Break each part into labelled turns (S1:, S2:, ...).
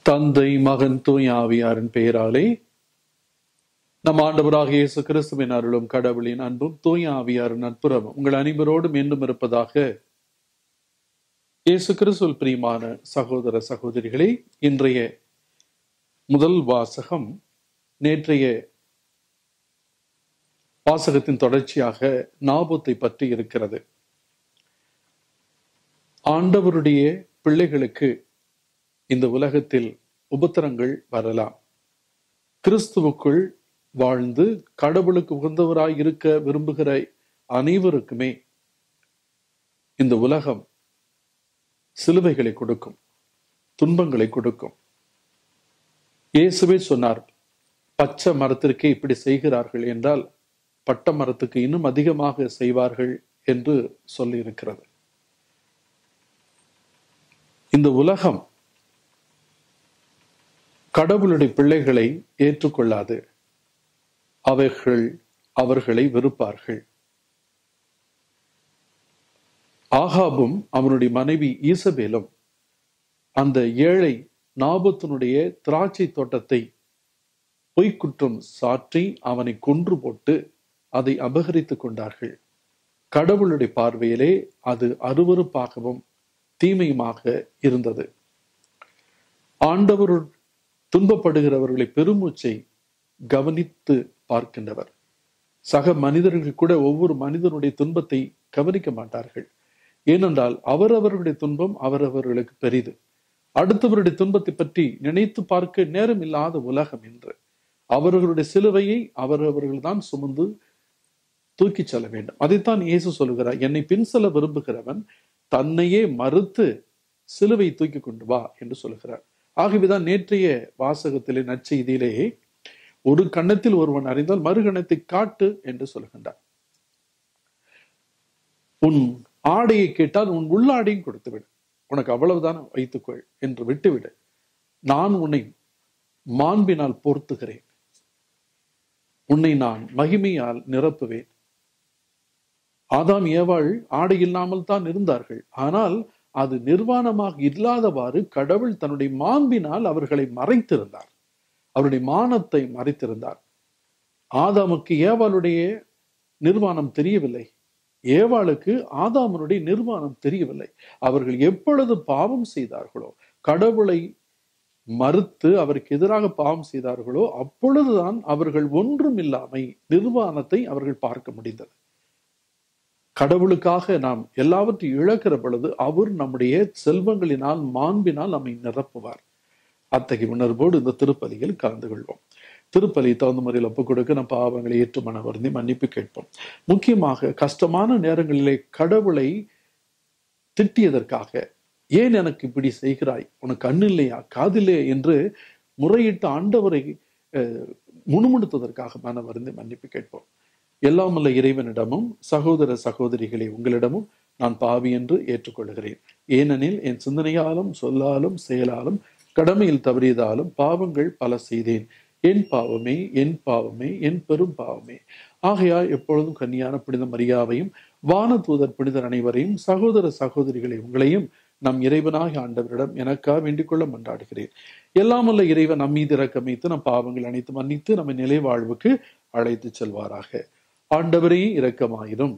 S1: தந்தை மகன் தூய் ஆவியாரின் பெயராலே நம் ஆண்டவராக இயேசு கிறிஸ்துவின் அருளும் கடவுளின் அன்பும் தூய் ஆவியாரின் நட்புறவும் உங்கள் அனைவரோடும் மீண்டும் இருப்பதாக இயேசு கிறிஸ்துவில் பிரியமான சகோதர சகோதரிகளே இன்றைய முதல் வாசகம் நேற்றைய வாசகத்தின் தொடர்ச்சியாக நாபத்தை பற்றி இருக்கிறது ஆண்டவருடைய பிள்ளைகளுக்கு இந்த உலகத்தில் உபத்திரங்கள் வரலாம் கிறிஸ்துவுக்குள் வாழ்ந்து கடவுளுக்கு உகந்தவராய் இருக்க விரும்புகிற அனைவருக்குமே இந்த உலகம் சிலுவைகளை கொடுக்கும் துன்பங்களை கொடுக்கும் இயேசுவே சொன்னார் பச்சை மரத்திற்கே இப்படி செய்கிறார்கள் என்றால் பட்ட மரத்துக்கு இன்னும் அதிகமாக செய்வார்கள் என்று சொல்லியிருக்கிறது இந்த உலகம் கடவுளுடைய பிள்ளைகளை ஏற்றுக்கொள்ளாது அவைகள் அவர்களை வெறுப்பார்கள் ஆகாபும் அவனுடைய மனைவி ஈசபேலும் அந்த ஏழை நாபத்தினுடைய திராட்சை தோட்டத்தை பொய்க்குற்றம் சாற்றி அவனை கொன்று போட்டு அதை அபகரித்துக் கொண்டார்கள் கடவுளுடைய பார்வையிலே அது அருவறுப்பாகவும் தீமையுமாக இருந்தது ஆண்டவர் துன்பப்படுகிறவர்களை பெருமூச்சை கவனித்து பார்க்கின்றவர் சக மனிதர்கள் கூட ஒவ்வொரு மனிதனுடைய துன்பத்தை கவனிக்க மாட்டார்கள் ஏனென்றால் அவரவர்களுடைய துன்பம் அவரவர்களுக்கு பெரிது அடுத்தவருடைய துன்பத்தை பற்றி நினைத்து பார்க்க நேரம் இல்லாத உலகம் என்று அவர்களுடைய சிலுவையை அவரவர்கள் தான் சுமந்து தூக்கி செல்ல வேண்டும் அதைத்தான் இயேசு சொல்லுகிறார் என்னை பின் செல்ல விரும்புகிறவன் தன்னையே மறுத்து சிலுவை தூக்கி கொண்டு வா என்று சொல்லுகிறார் ஆகவேதான் நேற்றைய வாசகத்திலே நற்செய்தியிலே ஒரு கண்ணத்தில் ஒருவன் அறிந்தால் மறுகணத்தை காட்டு என்று சொல்கின்றார் உன் ஆடையை கேட்டால் உன் உள்ளாடையும் கொடுத்து விடு உனக்கு அவ்வளவுதான் வைத்துக்கொள் என்று விட்டுவிடு நான் உன்னை மாண்பினால் பொருத்துகிறேன் உன்னை நான் மகிமையால் நிரப்புவேன் ஆதாம் ஏவாள் ஆடை இல்லாமல் தான் இருந்தார்கள் ஆனால் அது நிர்வாணமாக இல்லாதவாறு கடவுள் தன்னுடைய மாண்பினால் அவர்களை மறைத்திருந்தார் அவருடைய மானத்தை மறைத்திருந்தார் ஆதாமுக்கு ஏவாளுடைய நிர்வாணம் தெரியவில்லை ஏவாளுக்கு ஆதாமனுடைய நிர்வாணம் தெரியவில்லை அவர்கள் எப்பொழுது பாவம் செய்தார்களோ கடவுளை மறுத்து அவருக்கு எதிராக பாவம் செய்தார்களோ அப்பொழுதுதான் அவர்கள் ஒன்றும் இல்லாமை நிர்வாணத்தை அவர்கள் பார்க்க முடிந்தது கடவுளுக்காக நாம் எல்லாவற்றையும் இழக்கிற பொழுது அவர் நம்முடைய செல்வங்களினால் மாண்பினால் நம்மை நிரப்புவார் அத்தகைய உணர்வோடு இந்த திருப்பலியில் கலந்து கொள்வோம் திருப்பலி தகுந்த முறையில் ஒப்புக் கொடுக்க நம் பாவங்களை ஏற்று மன வருந்தி மன்னிப்பு கேட்போம் முக்கியமாக கஷ்டமான நேரங்களிலே கடவுளை திட்டியதற்காக ஏன் எனக்கு இப்படி செய்கிறாய் உனக்கு கண்ணு இல்லையா காதில்லையா என்று முறையிட்டு ஆண்டவரை முணுமுணுத்ததற்காக மன வருந்தி மன்னிப்பு கேட்போம் எல்லாம் உள்ள இறைவனிடமும் சகோதர சகோதரிகளை உங்களிடமும் நான் பாவி என்று ஏற்றுக்கொள்கிறேன் ஏனெனில் என் சிந்தனையாலும் சொல்லாலும் செயலாலும் கடமையில் தவறியதாலும் பாவங்கள் பல செய்தேன் என் பாவமே என் பாவமே என் பெரும் பாவமே ஆகையால் எப்பொழுதும் கன்னியான புனித மரியாவையும் வான தூதர் புனிதர் அனைவரையும் சகோதர சகோதரிகளை உங்களையும் நம் இறைவனாக ஆண்டவரிடம் எனக்காக வேண்டிக் கொள்ள மன்றாடுகிறேன் எல்லாம் உள்ள இறைவன் நம் மீது இறக்கமைத்து நம் பாவங்கள் அனைத்து மன்னித்து நம்மை நிலை வாழ்வுக்கு அழைத்து செல்வாராக ஆண்டவரே இரக்கமாயிரும்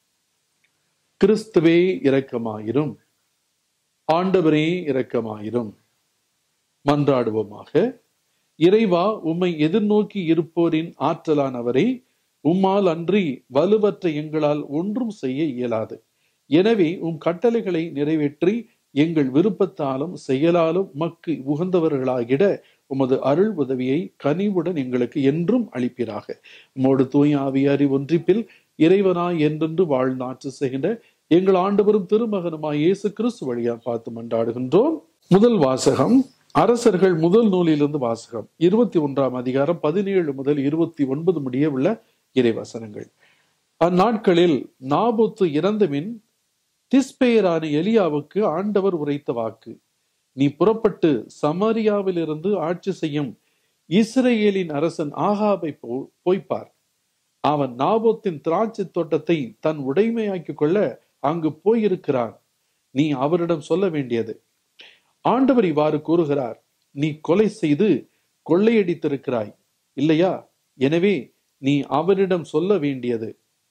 S1: கிறிஸ்துவே இரக்கமாயிரும் ஆண்டவரே இரக்கமாயிரும் மன்றாடுவோமாக இறைவா உம்மை எதிர்நோக்கி இருப்போரின் ஆற்றலானவரை உம்மால் அன்றி வலுவற்ற எங்களால் ஒன்றும் செய்ய இயலாது எனவே உம் கட்டளைகளை நிறைவேற்றி எங்கள் விருப்பத்தாலும் செயலாலும் மக்கு உகந்தவர்களாகிட உமது அருள் உதவியை கனிவுடன் எங்களுக்கு என்றும் அளிப்பீராக உமோடு தூய் ஆவியாரி ஒன்றிப்பில் இறைவனாய் என்றென்று வாழ்நாற்று செய்கின்ற எங்கள் ஆண்டவரும் திருமகனுமாய் இயேசு கிறிஸ்து வழியா பார்த்து மன்றாடுகின்றோம் முதல் வாசகம் அரசர்கள் முதல் நூலிலிருந்து வாசகம் இருபத்தி ஒன்றாம் அதிகாரம் பதினேழு முதல் இருபத்தி ஒன்பது முடிய உள்ள இறைவசனங்கள் அந்நாட்களில் நாபொத்து இறந்தபின் திஸ்பெயரான எலியாவுக்கு ஆண்டவர் உரைத்த வாக்கு நீ புறப்பட்டு சமாரியாவிலிருந்து ஆட்சி செய்யும் இஸ்ரேலின் அரசன் ஆகாபை போ போய்ப்பார் அவன் நாபோத்தின் திராட்சை தோட்டத்தை தன் உடைமையாக்கிக் கொள்ள அங்கு போயிருக்கிறான் நீ அவரிடம் சொல்ல வேண்டியது ஆண்டவர் இவ்வாறு கூறுகிறார் நீ கொலை செய்து கொள்ளையடித்திருக்கிறாய் இல்லையா எனவே நீ அவரிடம் சொல்ல வேண்டியது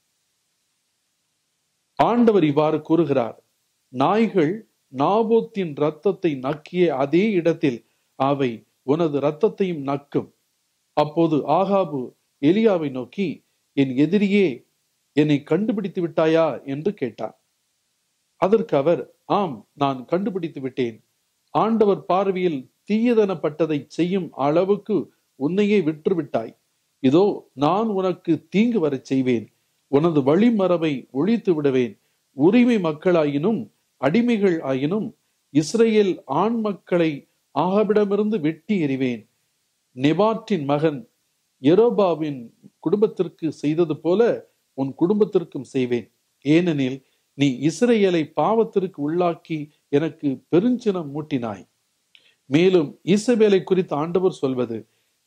S1: ஆண்டவர் இவ்வாறு கூறுகிறார் நாய்கள் நாபோத்தின் இரத்தத்தை நக்கிய அதே இடத்தில் அவை உனது இரத்தத்தையும் நக்கும் அப்போது ஆகாபு எலியாவை நோக்கி என் எதிரியே என்னை கண்டுபிடித்து விட்டாயா என்று கேட்டார் அதற்கு அவர் ஆம் நான் கண்டுபிடித்து விட்டேன் ஆண்டவர் பார்வையில் தீயதனப்பட்டதை செய்யும் அளவுக்கு உன்னையே விற்றுவிட்டாய் இதோ நான் உனக்கு தீங்கு வரச் செய்வேன் உனது வழிமரபை ஒழித்து விடுவேன் உரிமை மக்களாயினும் அடிமைகள் ஆயினும் இஸ்ரேல் ஆண் மக்களை ஆகவிடமிருந்து வெட்டி எறிவேன் நெபாட்டின் மகன் எரோபாவின் குடும்பத்திற்கு செய்தது போல உன் குடும்பத்திற்கும் செய்வேன் ஏனெனில் நீ இஸ்ரேலை பாவத்திற்கு உள்ளாக்கி எனக்கு பெருஞ்சினம் மூட்டினாய் மேலும் இசபேலை குறித்து ஆண்டவர் சொல்வது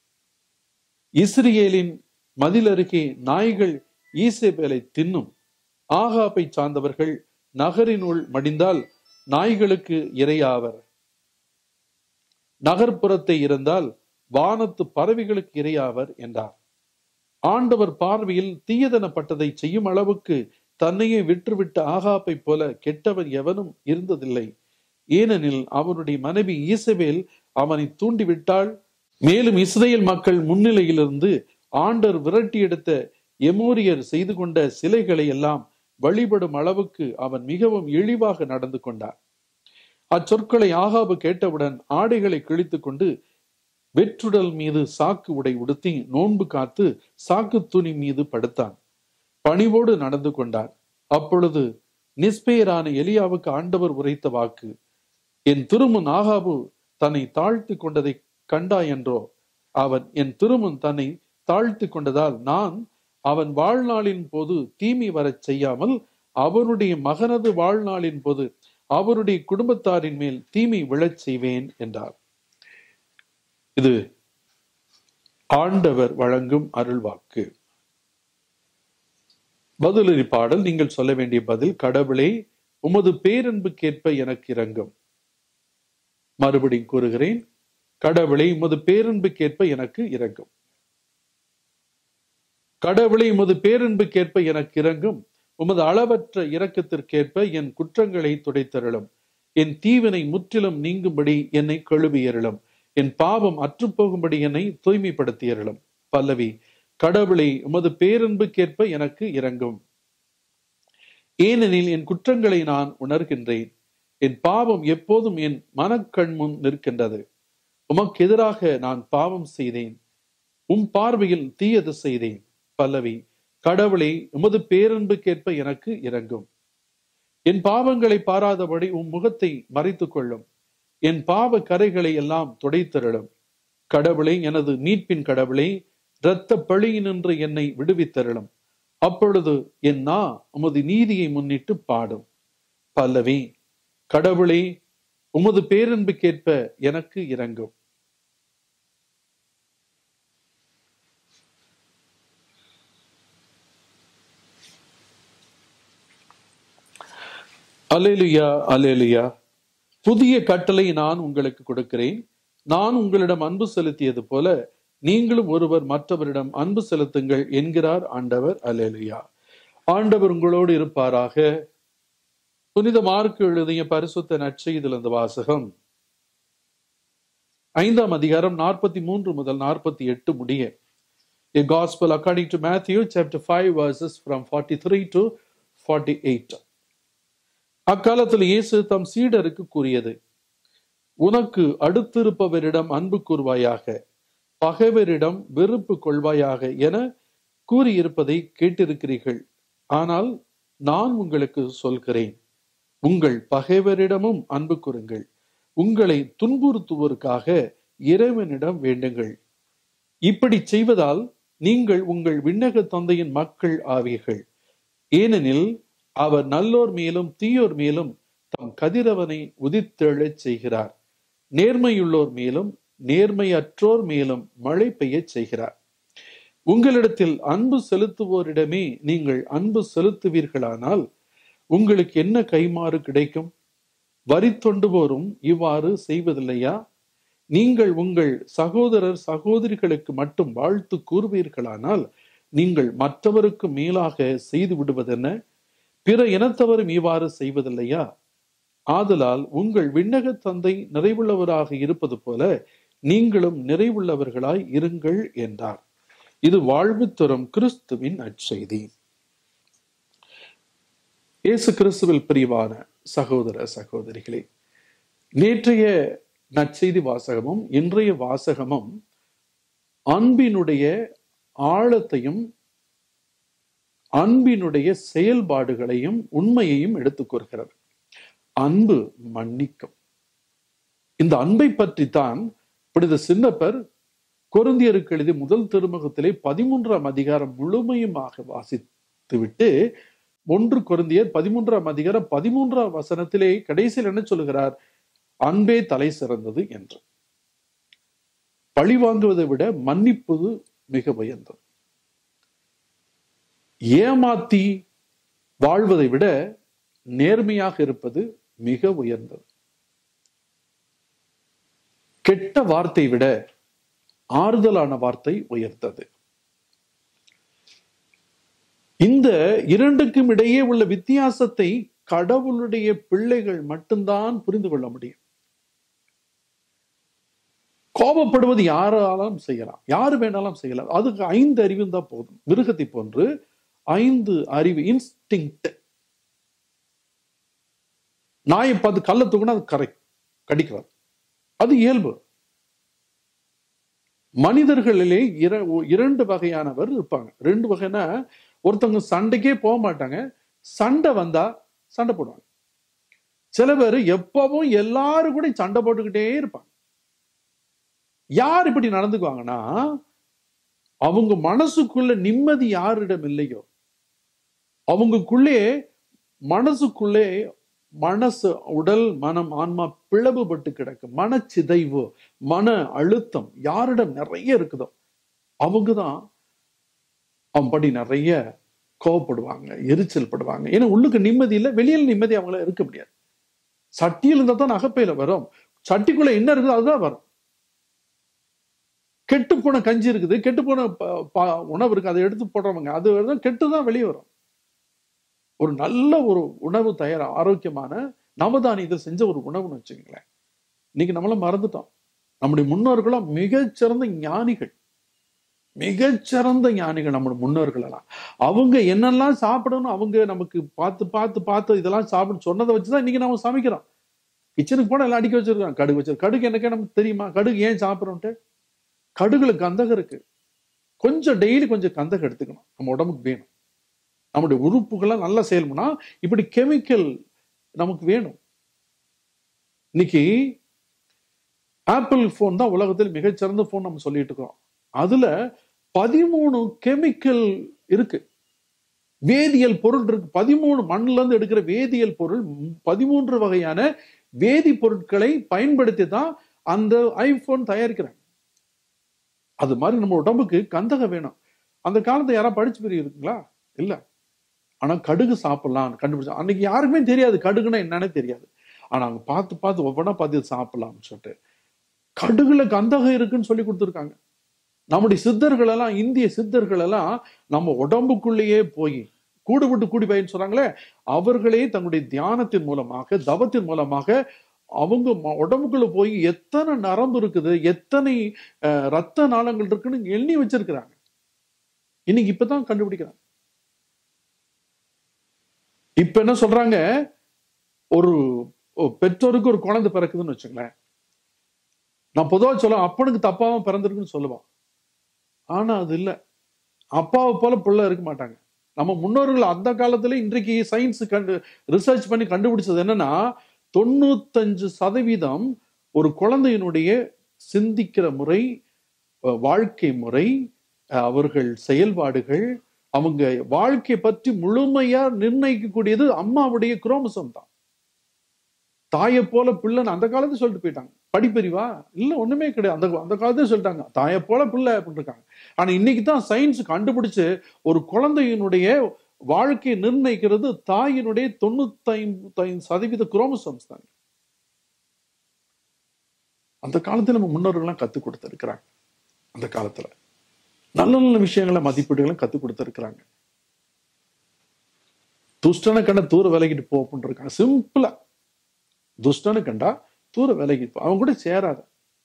S1: இஸ்ரேலின் மதில் அருகே நாய்கள் ஈசபேலை தின்னும் ஆகாப்பை சார்ந்தவர்கள் நகரினுள் மடிந்தால் நாய்களுக்கு இரையாவர் நகர்ப்புறத்தை இருந்தால் வானத்து பறவைகளுக்கு இரையாவர் என்றார் ஆண்டவர் பார்வையில் தீயதனப்பட்டதை செய்யும் அளவுக்கு தன்னையே விற்றுவிட்ட ஆகாப்பை போல கெட்டவன் எவனும் இருந்ததில்லை ஏனெனில் அவனுடைய மனைவி ஈசபேல் அவனை தூண்டிவிட்டாள் மேலும் இஸ்ரேல் மக்கள் முன்னிலையிலிருந்து ஆண்டர் விரட்டி எடுத்த எமோரியர் செய்து கொண்ட சிலைகளை எல்லாம் வழிபடும் அளவுக்கு அவன் மிகவும் இழிவாக நடந்து கொண்டார் அச்சொற்களை ஆகாபு கேட்டவுடன் ஆடைகளை கிழித்துக் கொண்டு வெற்றுடல் மீது சாக்கு உடை உடுத்தி நோன்பு காத்து சாக்கு துணி மீது படுத்தான் பணிவோடு நடந்து கொண்டார் அப்பொழுது நிஸ்பெயரான எலியாவுக்கு ஆண்டவர் உரைத்த வாக்கு என் திருமுன் ஆகாபு தன்னை தாழ்த்து கொண்டதை கண்டா என்றோ அவன் என் திருமுன் தன்னை தாழ்த்து கொண்டதால் நான் அவன் வாழ்நாளின் போது தீமை வரச் செய்யாமல் அவனுடைய மகனது வாழ்நாளின் போது அவருடைய குடும்பத்தாரின் மேல் தீமை விழச் செய்வேன் என்றார் இது ஆண்டவர் வழங்கும் அருள்வாக்கு பதிலறி பாடல் நீங்கள் சொல்ல வேண்டிய பதில் கடவுளே உமது பேரன்புக்கேற்ப எனக்கு இறங்கும் மறுபடியும் கூறுகிறேன் கடவுளை உமது பேரன்புக்கேற்ப எனக்கு இறங்கும் கடவுளை உமது பேரன்புக்கேற்ப எனக்கு இறங்கும் உமது அளவற்ற இரக்கத்திற்கேற்ப என் குற்றங்களை துடைத்தருளும் என் தீவினை முற்றிலும் நீங்கும்படி என்னை கழுவியருளும் என் பாவம் அற்றுப்போகும்படி என்னை தூய்மைப்படுத்தியருளும் பல்லவி கடவுளை உமது பேரன்புக்கேற்ப எனக்கு இறங்கும் ஏனெனில் என் குற்றங்களை நான் உணர்கின்றேன் என் பாவம் எப்போதும் என் மனக்கண் முன் நிற்கின்றது உமக்கு எதிராக நான் பாவம் செய்தேன் உம் பார்வையில் தீயது செய்தேன் பல்லவி கடவுளை உமது பேரன்புக்கேற்ப எனக்கு இறங்கும் என் பாவங்களை பாராதபடி உம் முகத்தை மறைத்துக் கொள்ளும் என் பாவ கரைகளை எல்லாம் துடைத்தருளும் கடவுளை எனது மீட்பின் கடவுளை இரத்த பழியினின்று என்னை விடுவித்தருளும் அப்பொழுது என் நா உமது நீதியை முன்னிட்டு பாடும் பல்லவி கடவுளே உமது பேரன்புக்கேற்ப எனக்கு இறங்கும் அலேலுயா அலேலுயா புதிய கட்டளை நான் உங்களுக்கு கொடுக்கிறேன் நான் உங்களிடம் அன்பு செலுத்தியது போல நீங்களும் ஒருவர் மற்றவரிடம் அன்பு செலுத்துங்கள் என்கிறார் ஆண்டவர் அலேலுயா ஆண்டவர் உங்களோடு இருப்பாராக புனித மார்க்கு எழுதிய பரிசுத்த நற்செய்திலிருந்து வாசகம் ஐந்தாம் அதிகாரம் நாற்பத்தி மூன்று முதல் நாற்பத்தி எட்டு முடிய A gospel according to Matthew chapter 5 verses from 43 to 48 அக்காலத்தில் இயேசு தம் சீடருக்கு கூறியது உனக்கு அடுத்திருப்பவரிடம் அன்பு கூறுவாயாக பகைவரிடம் வெறுப்பு கொள்வாயாக என கூறியிருப்பதை கேட்டிருக்கிறீர்கள் ஆனால் நான் உங்களுக்கு சொல்கிறேன் உங்கள் பகைவரிடமும் அன்பு கூறுங்கள் உங்களை துன்புறுத்துவோருக்காக இறைவனிடம் வேண்டுங்கள் இப்படி செய்வதால் நீங்கள் உங்கள் விண்ணக தந்தையின் மக்கள் ஆவீர்கள் ஏனெனில் அவர் நல்லோர் மேலும் தீயோர் மேலும் தம் கதிரவனை உதித்தெழச் செய்கிறார் நேர்மையுள்ளோர் மேலும் நேர்மையற்றோர் மேலும் மழை பெய்யச் செய்கிறார் உங்களிடத்தில் அன்பு செலுத்துவோரிடமே நீங்கள் அன்பு செலுத்துவீர்களானால் உங்களுக்கு என்ன கைமாறு கிடைக்கும் வரி தொண்டுவோரும் இவ்வாறு செய்வதில்லையா நீங்கள் உங்கள் சகோதரர் சகோதரிகளுக்கு மட்டும் வாழ்த்து கூறுவீர்களானால் நீங்கள் மற்றவருக்கு மேலாக செய்து விடுவதென்ன பிற இனத்தவரும் இவ்வாறு செய்வதில்லையா ஆதலால் உங்கள் விண்ணக தந்தை நிறைவுள்ளவராக இருப்பது போல நீங்களும் நிறைவுள்ளவர்களாய் இருங்கள் என்றார் இது வாழ்வு தரும் கிறிஸ்துவின் நற்செய்தி இயேசு கிறிஸ்துவில் பிரிவான சகோதர சகோதரிகளே நேற்றைய நற்செய்தி வாசகமும் இன்றைய வாசகமும் அன்பினுடைய ஆழத்தையும் அன்பினுடைய செயல்பாடுகளையும் உண்மையையும் எடுத்துக் கூறுகிறது அன்பு மன்னிக்கும் இந்த அன்பை பற்றித்தான் புனித சின்னப்பர் கொருந்தியருக்கு எழுதி முதல் திருமுகத்திலே பதிமூன்றாம் அதிகாரம் முழுமையுமாக வாசித்துவிட்டு ஒன்று கொருந்தியர் பதிமூன்றாம் அதிகாரம் பதிமூன்றாம் வசனத்திலே கடைசியில் என்ன சொல்லுகிறார் அன்பே தலை சிறந்தது என்று பழி வாங்குவதை விட மன்னிப்பது மிக உயர்ந்தது ஏமாத்தி வாழ்வதை விட நேர்மையாக இருப்பது மிக உயர்ந்தது கெட்ட வார்த்தை விட ஆறுதலான வார்த்தை உயர்ந்தது இந்த இரண்டுக்கும் இடையே உள்ள வித்தியாசத்தை கடவுளுடைய பிள்ளைகள் மட்டும்தான் புரிந்து கொள்ள முடியும் கோபப்படுவது யாராலும் செய்யலாம் யாரு வேணாலும் செய்யலாம் அதுக்கு ஐந்து அறிவு தான் போதும் மிருகத்தை போன்று ஐந்து அறிவு இன்ஸ்டிங் நாயை பார்த்து கல்ல தூக்குனா அது கரை கடிக்கிறார் அது இயல்பு மனிதர்களிலே இர இரண்டு வகையானவர் இருப்பாங்க ரெண்டு வகைனா ஒருத்தவங்க சண்டைக்கே போக மாட்டாங்க சண்டை வந்தா சண்டை போடுவாங்க சில பேர் எப்பவும் எல்லாரும் கூட சண்டை போட்டுக்கிட்டே இருப்பாங்க யார் இப்படி நடந்துக்குவாங்கன்னா அவங்க மனசுக்குள்ள நிம்மதி யாரிடம் இல்லையோ அவங்களுக்குள்ளே மனசுக்குள்ளே மனசு உடல் மனம் ஆன்மா பிளவுபட்டு கிடக்கு மனச்சிதைவு மன அழுத்தம் யாரிடம் நிறைய இருக்குதோ அவங்கதான் அவன்படி நிறைய கோவப்படுவாங்க எரிச்சல் படுவாங்க ஏன்னா உள்ளுக்கு நிம்மதி இல்லை வெளியில் நிம்மதி அவங்கள இருக்க முடியாது சட்டியில் இருந்தா தான் அகப்பையில வரும் சட்டிக்குள்ள என்ன இருக்குதோ அதுதான் வரும் கெட்டு போன கஞ்சி இருக்குது கெட்டு போன உணவு இருக்கு அதை எடுத்து போடுறவங்க அது கெட்டு தான் வெளியே வரும் ஒரு நல்ல ஒரு உணவு தயார் ஆரோக்கியமான நவதானியத்தை செஞ்ச ஒரு உணவுன்னு வச்சுக்கங்களேன் இன்னைக்கு நம்மள மறந்துட்டோம் நம்முடைய முன்னோர்களும் மிகச்சிறந்த ஞானிகள் மிகச்சிறந்த ஞானிகள் நம்முடைய முன்னோர்கள் எல்லாம் அவங்க என்னெல்லாம் சாப்பிடணும் அவங்க நமக்கு பார்த்து பார்த்து பார்த்து இதெல்லாம் சாப்பிட சொன்னதை வச்சுதான் இன்னைக்கு நம்ம சமைக்கிறோம் கிச்சனுக்கு போனா எல்லாம் அடிக்க வச்சிருக்காங்க கடுகு வச்சிருக்கோம் கடுகு எனக்கு நமக்கு தெரியுமா கடுகு ஏன் சாப்பிட்றோன்ட்டு கடுகுல கந்தகம் இருக்கு கொஞ்சம் டெய்லி கொஞ்சம் கந்தகம் எடுத்துக்கணும் நம்ம உடம்புக்கு வேணும் நம்முடைய உறுப்புகள்லாம் நல்லா செயல்படுனா இப்படி கெமிக்கல் நமக்கு வேணும் இன்னைக்கு ஆப்பிள் போன் தான் உலகத்தில் மிகச்சிறந்த போன் நம்ம சொல்லிட்டு இருக்கோம் அதுல பதிமூணு கெமிக்கல் இருக்கு வேதியியல் பொருள் இருக்கு பதிமூணு மண்ணுல இருந்து எடுக்கிற வேதியியல் பொருள் பதிமூன்று வகையான வேதி பொருட்களை பயன்படுத்தி தான் அந்த ஐபோன் தயாரிக்கிறாங்க அது மாதிரி நம்ம உடம்புக்கு கந்தகம் வேணும் அந்த காலத்தை யாராவது படிச்சு பெரிய இருக்குங்களா இல்ல ஆனா கடுகு சாப்பிடலாம் கண்டுபிடிச்சா அன்னைக்கு யாருக்குமே தெரியாது கடுகுன்னா என்னன்னே தெரியாது ஆனா அவங்க பார்த்து பார்த்து ஒவ்வொன்றா பார்த்து சாப்பிடலாம்னு சொல்லிட்டு கடுகுல கந்தகம் இருக்குன்னு சொல்லி கொடுத்துருக்காங்க நம்முடைய சித்தர்கள் எல்லாம் இந்திய சித்தர்கள் எல்லாம் நம்ம உடம்புக்குள்ளேயே போய் கூடு விட்டு கூடி பயன்னு சொல்றாங்களே அவர்களே தங்களுடைய தியானத்தின் மூலமாக தவத்தின் மூலமாக அவங்க உடம்புக்குள்ள போய் எத்தனை நரம்பு இருக்குது எத்தனை ரத்த நாளங்கள் இருக்குன்னு எண்ணி வச்சிருக்கிறாங்க இன்னைக்கு இப்பதான் கண்டுபிடிக்கிறாங்க இப்ப என்ன சொல்றாங்க ஒரு பெற்றோருக்கு ஒரு குழந்தை பிறக்குதுன்னு வச்சுங்களேன் நான் பொதுவாக சொல்ல அப்பனுக்கு தப்பாவும் பிறந்திருக்குன்னு சொல்லுவான் ஆனா அது இல்லை அப்பாவை போல பிள்ளை இருக்க மாட்டாங்க நம்ம முன்னோர்கள் அந்த காலத்துல இன்றைக்கு சயின்ஸ் கண்டு ரிசர்ச் பண்ணி கண்டுபிடிச்சது என்னன்னா தொண்ணூத்தஞ்சு சதவீதம் ஒரு குழந்தையினுடைய சிந்திக்கிற முறை வாழ்க்கை முறை அவர்கள் செயல்பாடுகள் அவங்க வாழ்க்கை பற்றி முழுமையா நிர்ணயிக்கக்கூடியது அம்மாவுடைய குரோமசம் தான் தாயை போல பிள்ளைன்னு அந்த காலத்துல சொல்லிட்டு போயிட்டாங்க படிப்பறிவா இல்ல ஒண்ணுமே கிடையாது அந்த அந்த காலத்துல சொல்லிட்டாங்க தாயை போல பிள்ளை அப்படின்னு இருக்காங்க ஆனா இன்னைக்கு தான் சயின்ஸ் கண்டுபிடிச்சு ஒரு குழந்தையினுடைய வாழ்க்கையை நிர்ணயிக்கிறது தாயினுடைய தொண்ணூத்தி ஐந்து சதவீத குரோமசோம்ஸ் தாங்க அந்த காலத்துல நம்ம முன்னோர்கள்லாம் கற்றுக் கொடுத்துருக்குறாங்க அந்த காலத்துல நல்ல நல்ல விஷயங்களை மதிப்பீடுகளை கற்றுக் கொடுத்துருக்குறாங்க துஷ்டனை கண்ட தூர விலகிட்டு போ அப்படின்னு இருக்காங்க சிம்பிளா துஷ்டனை கண்டா தூர விலகிட்டு போ அவன் கூட சேராத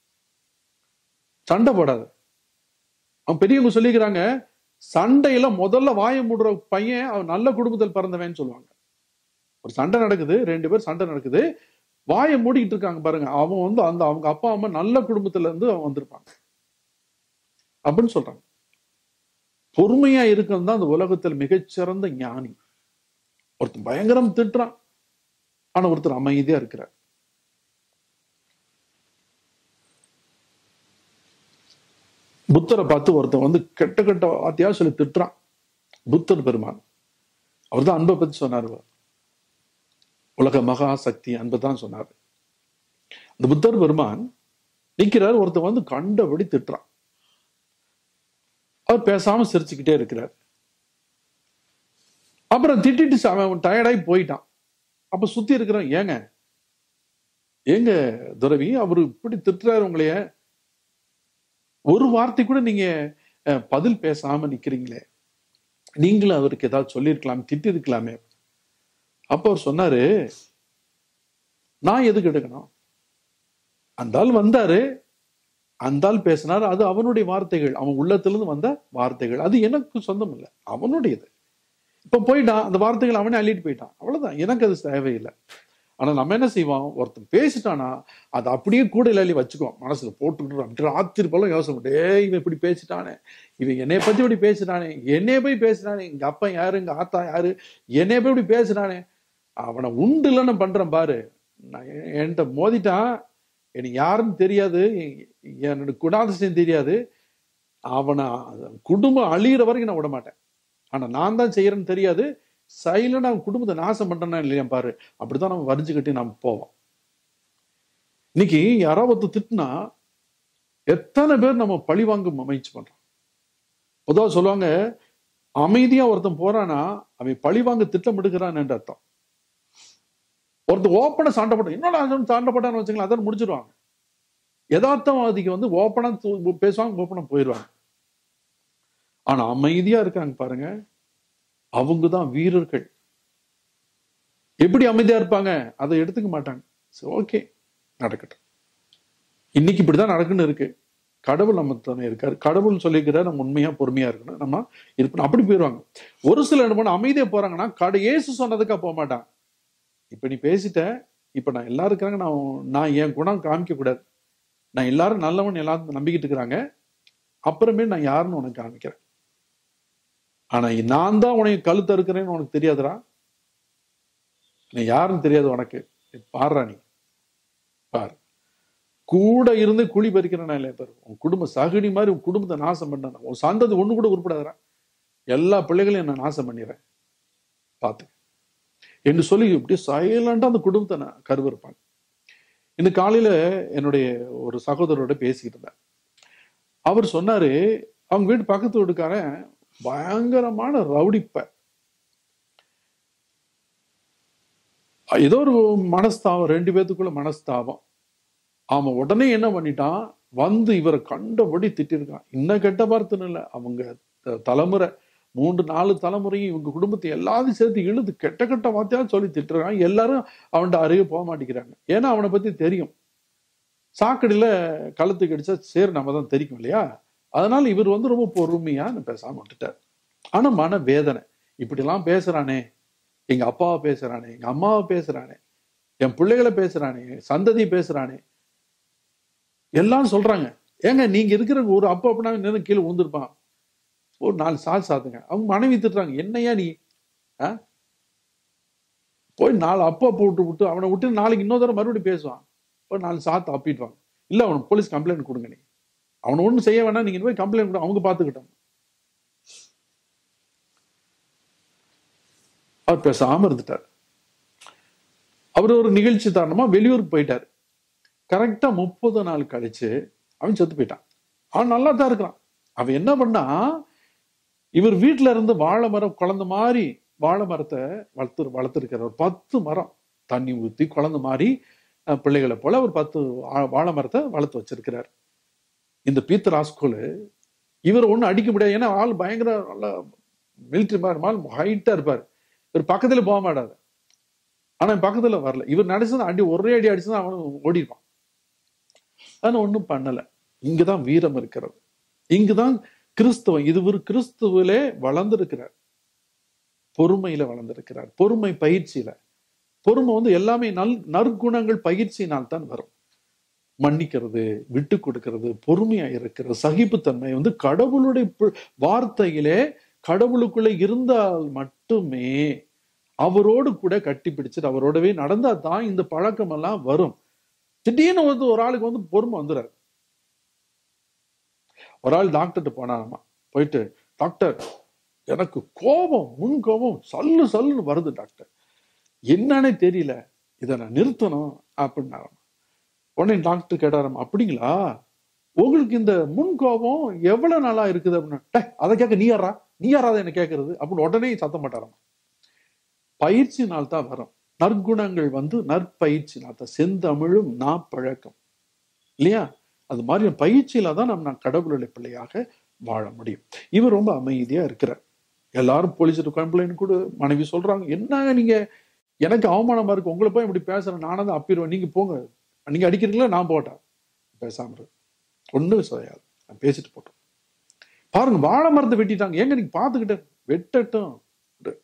S1: சண்டை போடாத அவன் பெரியவங்க சொல்லிக்கிறாங்க சண்டையில முதல்ல வாயை மூடுற பையன் அவன் நல்ல குடும்பத்தில் பிறந்தவன் சொல்லுவாங்க ஒரு சண்டை நடக்குது ரெண்டு பேர் சண்டை நடக்குது வாயை மூடிக்கிட்டு இருக்காங்க பாருங்க அவன் வந்து அந்த அவங்க அப்பா அம்மா நல்ல குடும்பத்துல இருந்து அவன் வந்திருப்பாங்க அப்படின்னு சொல்றாங்க பொறுமையா இருக்கிறது தான் அந்த உலகத்தில் மிகச்சிறந்த ஞானி ஒருத்தன் பயங்கரம் திட்டுறான் ஆனா ஒருத்தர் அமைதியா இருக்கிறார் புத்தரை பார்த்து ஒருத்தன் வந்து கெட்ட கெட்ட வார்த்தையா சொல்லி திட்டுறான் புத்தர் பெருமான் அவர் தான் அன்பை பத்தி சொன்னார் உலக மகா சக்தி அன்பை தான் சொன்னார் அந்த புத்தர் பெருமான் நிக்கிறார் ஒருத்தன் வந்து கண்டபடி திட்டுறான் அவர் பேசாம சிரிச்சுக்கிட்டே இருக்கிறார் அப்புறம் திட்டிட்டு ச- அவன் டயர்டாகி போயிட்டான் அப்ப சுத்தி இருக்கிறவன் ஏங்க ஏங்க துறவி அவர் இப்படி திட்டுறாரு உங்களைய ஒரு வார்த்தை கூட நீங்க அஹ், பதில் பேசாம நிக்கிறீங்களே நீங்களும் அவருக்கு ஏதாவது சொல்லியிருக்கலாம் திட்டிருக்கலாமே அப்ப அவர் சொன்னாரு நான் எதுக்கு எடுக்கணும் அந்த ஆள் வந்தாரு அந்த ஆள் பேசினாரு அது அவனுடைய வார்த்தைகள் அவன் உள்ளத்திலிருந்து வந்த வார்த்தைகள் அது எனக்கு சொந்தம் இல்லை அவனுடையது இப்ப போயிட்டான் அந்த வார்த்தைகள் அவனே அள்ளிட்டு போயிட்டான் அவ்வளவுதான் எனக்கு அது தேவையில்லை ஆனா நம்ம என்ன செய்வோம் ஒருத்தன் பேசிட்டானா அதை அப்படியே கூட இல்லாலி வச்சுக்குவோம் மனசுல போட்டுக்கிட்டு அப்படி ராத்திரி போல யோசனை பண்ணிட்டு, ஏய் இவன் இப்படி பேசிட்டானே இவன் என்னைய பத்தி இப்படி பேசிட்டானே என்னைய போய் பேசினானே எங்க அப்பா யாரு எங்க ஆத்தா யாரு என்னைய போய் இப்படி பேசினானே அவனை உண்டு இல்லைன்னு பண்றேன் பாரு நான் எ- என்கிட்ட மோதிட்டான் எனக்கு யாருன்னு தெரியாது எ- என்னோட குணாதிசயம் தெரியாது அவனை குடும்பம் அழியிற வரைக்கும் நான் விட மாட்டேன் ஆனா நான் தான் செய்யறேன்னு தெரியாது சைலண்டா அவன் குடும்பத்தை நாசம் பண்றேன்னா இல்லையா பாரு அப்படித்தான் நம்ம வரிஞ்சு கட்டி நம்ம போவோம் இன்னைக்கு யாராவது ஒருத்தர் திட்டினா எத்தனை பேர் நம்ம பழி வாங்கும் முயற்சி பண்றோம் பொதுவாக சொல்லுவாங்க அமைதியா ஒருத்தன் போறானா அவன் பழி வாங்க திட்டமிடுகிறான் என்று அர்த்தம் ஒருத்தன் ஓப்பனா சண்டை போட்டான் என்னடா அவன் சண்டை போட்டான்னு வச்சுக்கலாம் அதான் முடிச்சிருவாங்க யதார்த்தவாதிக்கு வந்து ஓப்பனா து- பேசுவாங்க ஓப்பனா போயிடுவாங்க ஆனா அமைதியா இருக்காங்க பாருங்க அவங்க தான் வீரர்கள் எப்படி அமைதியா இருப்பாங்க அதை எடுத்துக்க மாட்டாங்க சரி ஓகே நடக்கட்டும் இன்னைக்கு இப்படிதான் நடக்குன்னு இருக்கு கடவுள் நம்ம தானே இருக்காரு கடவுள் சொல்லிக்கிறார் நம்ம உண்மையா பொறுமையா இருக்கணும் நம்ம இருக்கணும் அப்படி போயிடுவாங்க ஒரு சில என்ன பண்ண அமைதியா போறாங்கன்னா கடை ஏசு சொன்னதுக்கா போக மாட்டான் இப்ப நீ பேசிட்ட இப்ப நான் எல்லாரும் இருக்கிறாங்க நான் நான் என் குணம் காமிக்க கூடாது நான் எல்லாரும் நல்லவன் எல்லாரும் நம்பிக்கிட்டு இருக்கிறாங்க அப்புறமே நான் யாருன்னு உனக்கு காமிக்கிறேன் ஆனா நான் தான் உனக்கு கழுத்து இருக்கிறேன்னு உனக்கு தெரியாதுடா நீ யாருன்னு தெரியாது உனக்கு பாடுறா நீ பாரு கூட இருந்து குழி பறிக்கிறேன்னா இல்லையா பாரு உன் குடும்ப சகுனி மாதிரி உன் குடும்பத்தை நாசம் பண்ண உன் சந்ததி ஒண்ணு கூட உருப்படாதடா எல்லா பிள்ளைகளையும் நான் நாசம் பண்ணிடுறேன் பார்த்து என்று சொல்லி இப்படி சைலண்டா அந்த குடும்பத்தை நான் கருவிருப்பாங்க இந்த காலையில என்னுடைய ஒரு சகோதரரோட பேசிக்கிட்டு இருந்தேன் அவர் சொன்னாரு அவங்க வீட்டு பக்கத்து வீட்டுக்காரன் பயங்கரமான ரவுடிப்ப ஏதோ ஒரு மனஸ்தாபம் ரெண்டு பேத்துக்குள்ள மனஸ்தாபம் அவன் உடனே என்ன பண்ணிட்டான் வந்து இவரை கண்டபடி திட்டிருக்கான் இன்னும் கெட்ட வார்த்தைன்னு இல்லை அவங்க த- தலைமுறை மூன்று நாலு தலைமுறையும் இவங்க குடும்பத்தை எல்லாத்தையும் சேர்த்து இழுத்து கெட்ட கெட்ட வார்த்தையா சொல்லி திட்டுறான் எல்லாரும் அவன்கிட்ட அருகே போக மாட்டேங்கிறாங்க ஏன்னா அவனை பத்தி தெரியும் சாக்கடையில கழுத்துக்கு அடிச்சா சேர் நம்ம தான் தெரிக்கும் இல்லையா அதனால இவர் வந்து ரொம்ப பொறுமையா பேசாம விட்டுட்டார் ஆனா மன வேதனை இப்படிலாம் பேசுறானே எங்க அப்பாவை பேசுறானே எங்க அம்மாவை பேசுறானே என் பிள்ளைகளை பேசுறானே என் சந்ததி பேசுறானே எல்லாம் சொல்றாங்க ஏங்க நீங்க இருக்கிற ஒரு அப்பா அப்படின்னா நின்று கீழே விழுந்திருப்பான் ஒரு நாலு சால் சாத்துங்க அவங்க மனைவி திட்டுறாங்க என்னையா நீ ஆ? போய் நாலு அப்பா போட்டு விட்டு அவனை விட்டு நாளைக்கு இன்னொரு தடவை மறுபடியும் பேசுவான் போய் நாலு சாத்து அப்பிடுவாங்க இல்ல அவனுக்கு போலீஸ் கம்ப்ளைண்ட் கொடுங்க நீ அவனை ஒண்ணும் செய்ய வேணாம் நீங்க போய் கம்ப்ளைண்ட் கொடு அவங்க பார்த்துக்கிட்டோம் அவர் பேசாம இருந்துட்டார் அவர் ஒரு நிகழ்ச்சி காரணமா வெளியூருக்கு போயிட்டார் கரெக்டா முப்பது நாள் கழிச்சு அவன் செத்து போயிட்டான் அவன் நல்லா தான் இருக்கிறான் அவன் என்ன பண்ணா இவர் வீட்டுல இருந்து வாழை மரம் குழந்த மாதிரி வாழை மரத்தை வளர்த்து வளர்த்துருக்கிற ஒரு பத்து மரம் தண்ணி ஊத்தி குழந்த மாதிரி அஹ், பிள்ளைகளை போல ஒரு பத்து வா- வாழை மரத்தை வளர்த்து வச்சிருக்கிறார் இந்த பீத்தர் ஆஸ்கோலு இவர் ஒன்றும் அடிக்க முடியாது ஏன்னா ஆள் பயங்கர நல்ல மிலிட்ரி மாதிரி ஆள் ஹைட்டா இருப்பார் இவர் பக்கத்துல போக மாட்டாரு ஆனா என் பக்கத்துல வரல இவர் நடிச்சது அடி ஒரே அடி அடிச்சுதான் அவன் ஓடிடுவான் ஆனா ஒண்ணும் பண்ணல இங்கதான் வீரம் இருக்கிறது இங்குதான் கிறிஸ்துவம் இது ஒரு கிறிஸ்துவிலே வளர்ந்திருக்கிறார் பொறுமையில வளர்ந்திருக்கிறார் பொறுமை பயிற்சியில பொறுமை வந்து எல்லாமே நல் நற்குணங்கள் பயிற்சியினால் தான் வரும் மன்னிக்கிறது விட்டு கொடுக்கிறது பொறுமையா இருக்கிறது சகிப்புத்தன்மை வந்து கடவுளுடைய பு- வார்த்தையிலே கடவுளுக்குள்ள இருந்தால் மட்டுமே அவரோடு கூட கட்டி பிடிச்சிட்டு அவரோடவே நடந்தா தான் இந்த பழக்கம் எல்லாம் வரும் திடீர்னு வந்து ஒரு ஆளுக்கு வந்து பொறுமை வந்துடாரு ஒரு ஆள் டாக்டர்கிட்ட போனாராமா போயிட்டு டாக்டர் எனக்கு கோபம் முன் கோபம் சல்லு சல்லுன்னு வருது டாக்டர் என்னன்னே தெரியல இதை நான் நிறுத்தணும் அப்படின்னாராம் உடனே டாக்டர் கேட்டாராம் அப்படிங்களா உங்களுக்கு இந்த முன் கோபம் எவ்வளவு நாளா இருக்குது அப்படின்னா "டேய், அதை கேட்க நீ யாரா நீ யாராவது என்ன கேட்கறது அப்படின்னு உடனே சத்தம் மாட்டாராம் பயிற்சினால் தான் வரும் நற்குணங்கள் வந்து நற்பயிற்சினால் தான் செந்தமிழும் நாப்பழக்கம் இல்லையா அது மாதிரி பயிற்சியில தான் நம்ம நான் கடவுளுடைய பிள்ளையாக வாழ முடியும் இவர் ரொம்ப அமைதியா இருக்கிறார் எல்லாரும் போலீஸ் கம்ப்ளைண்ட் கூட மனைவி சொல்றாங்க என்னங்க நீங்க எனக்கு அவமானமா இருக்கு உங்களை போய் இப்படி பேசுறேன் நானும் தான் அப்பிடுவேன் நீங்க போங்க நீங்க அடிக்கிறீங்களா நான் போட்டேன் பேசாம இரு ஒண்ணும் செய்யாது நான் பேசிட்டு போட்டோம் பாருங்க வாழை மரத்தை வெட்டிட்டாங்க ஏங்க நீங்க பாத்துக்கிட்ட வெட்டட்டும் விடு.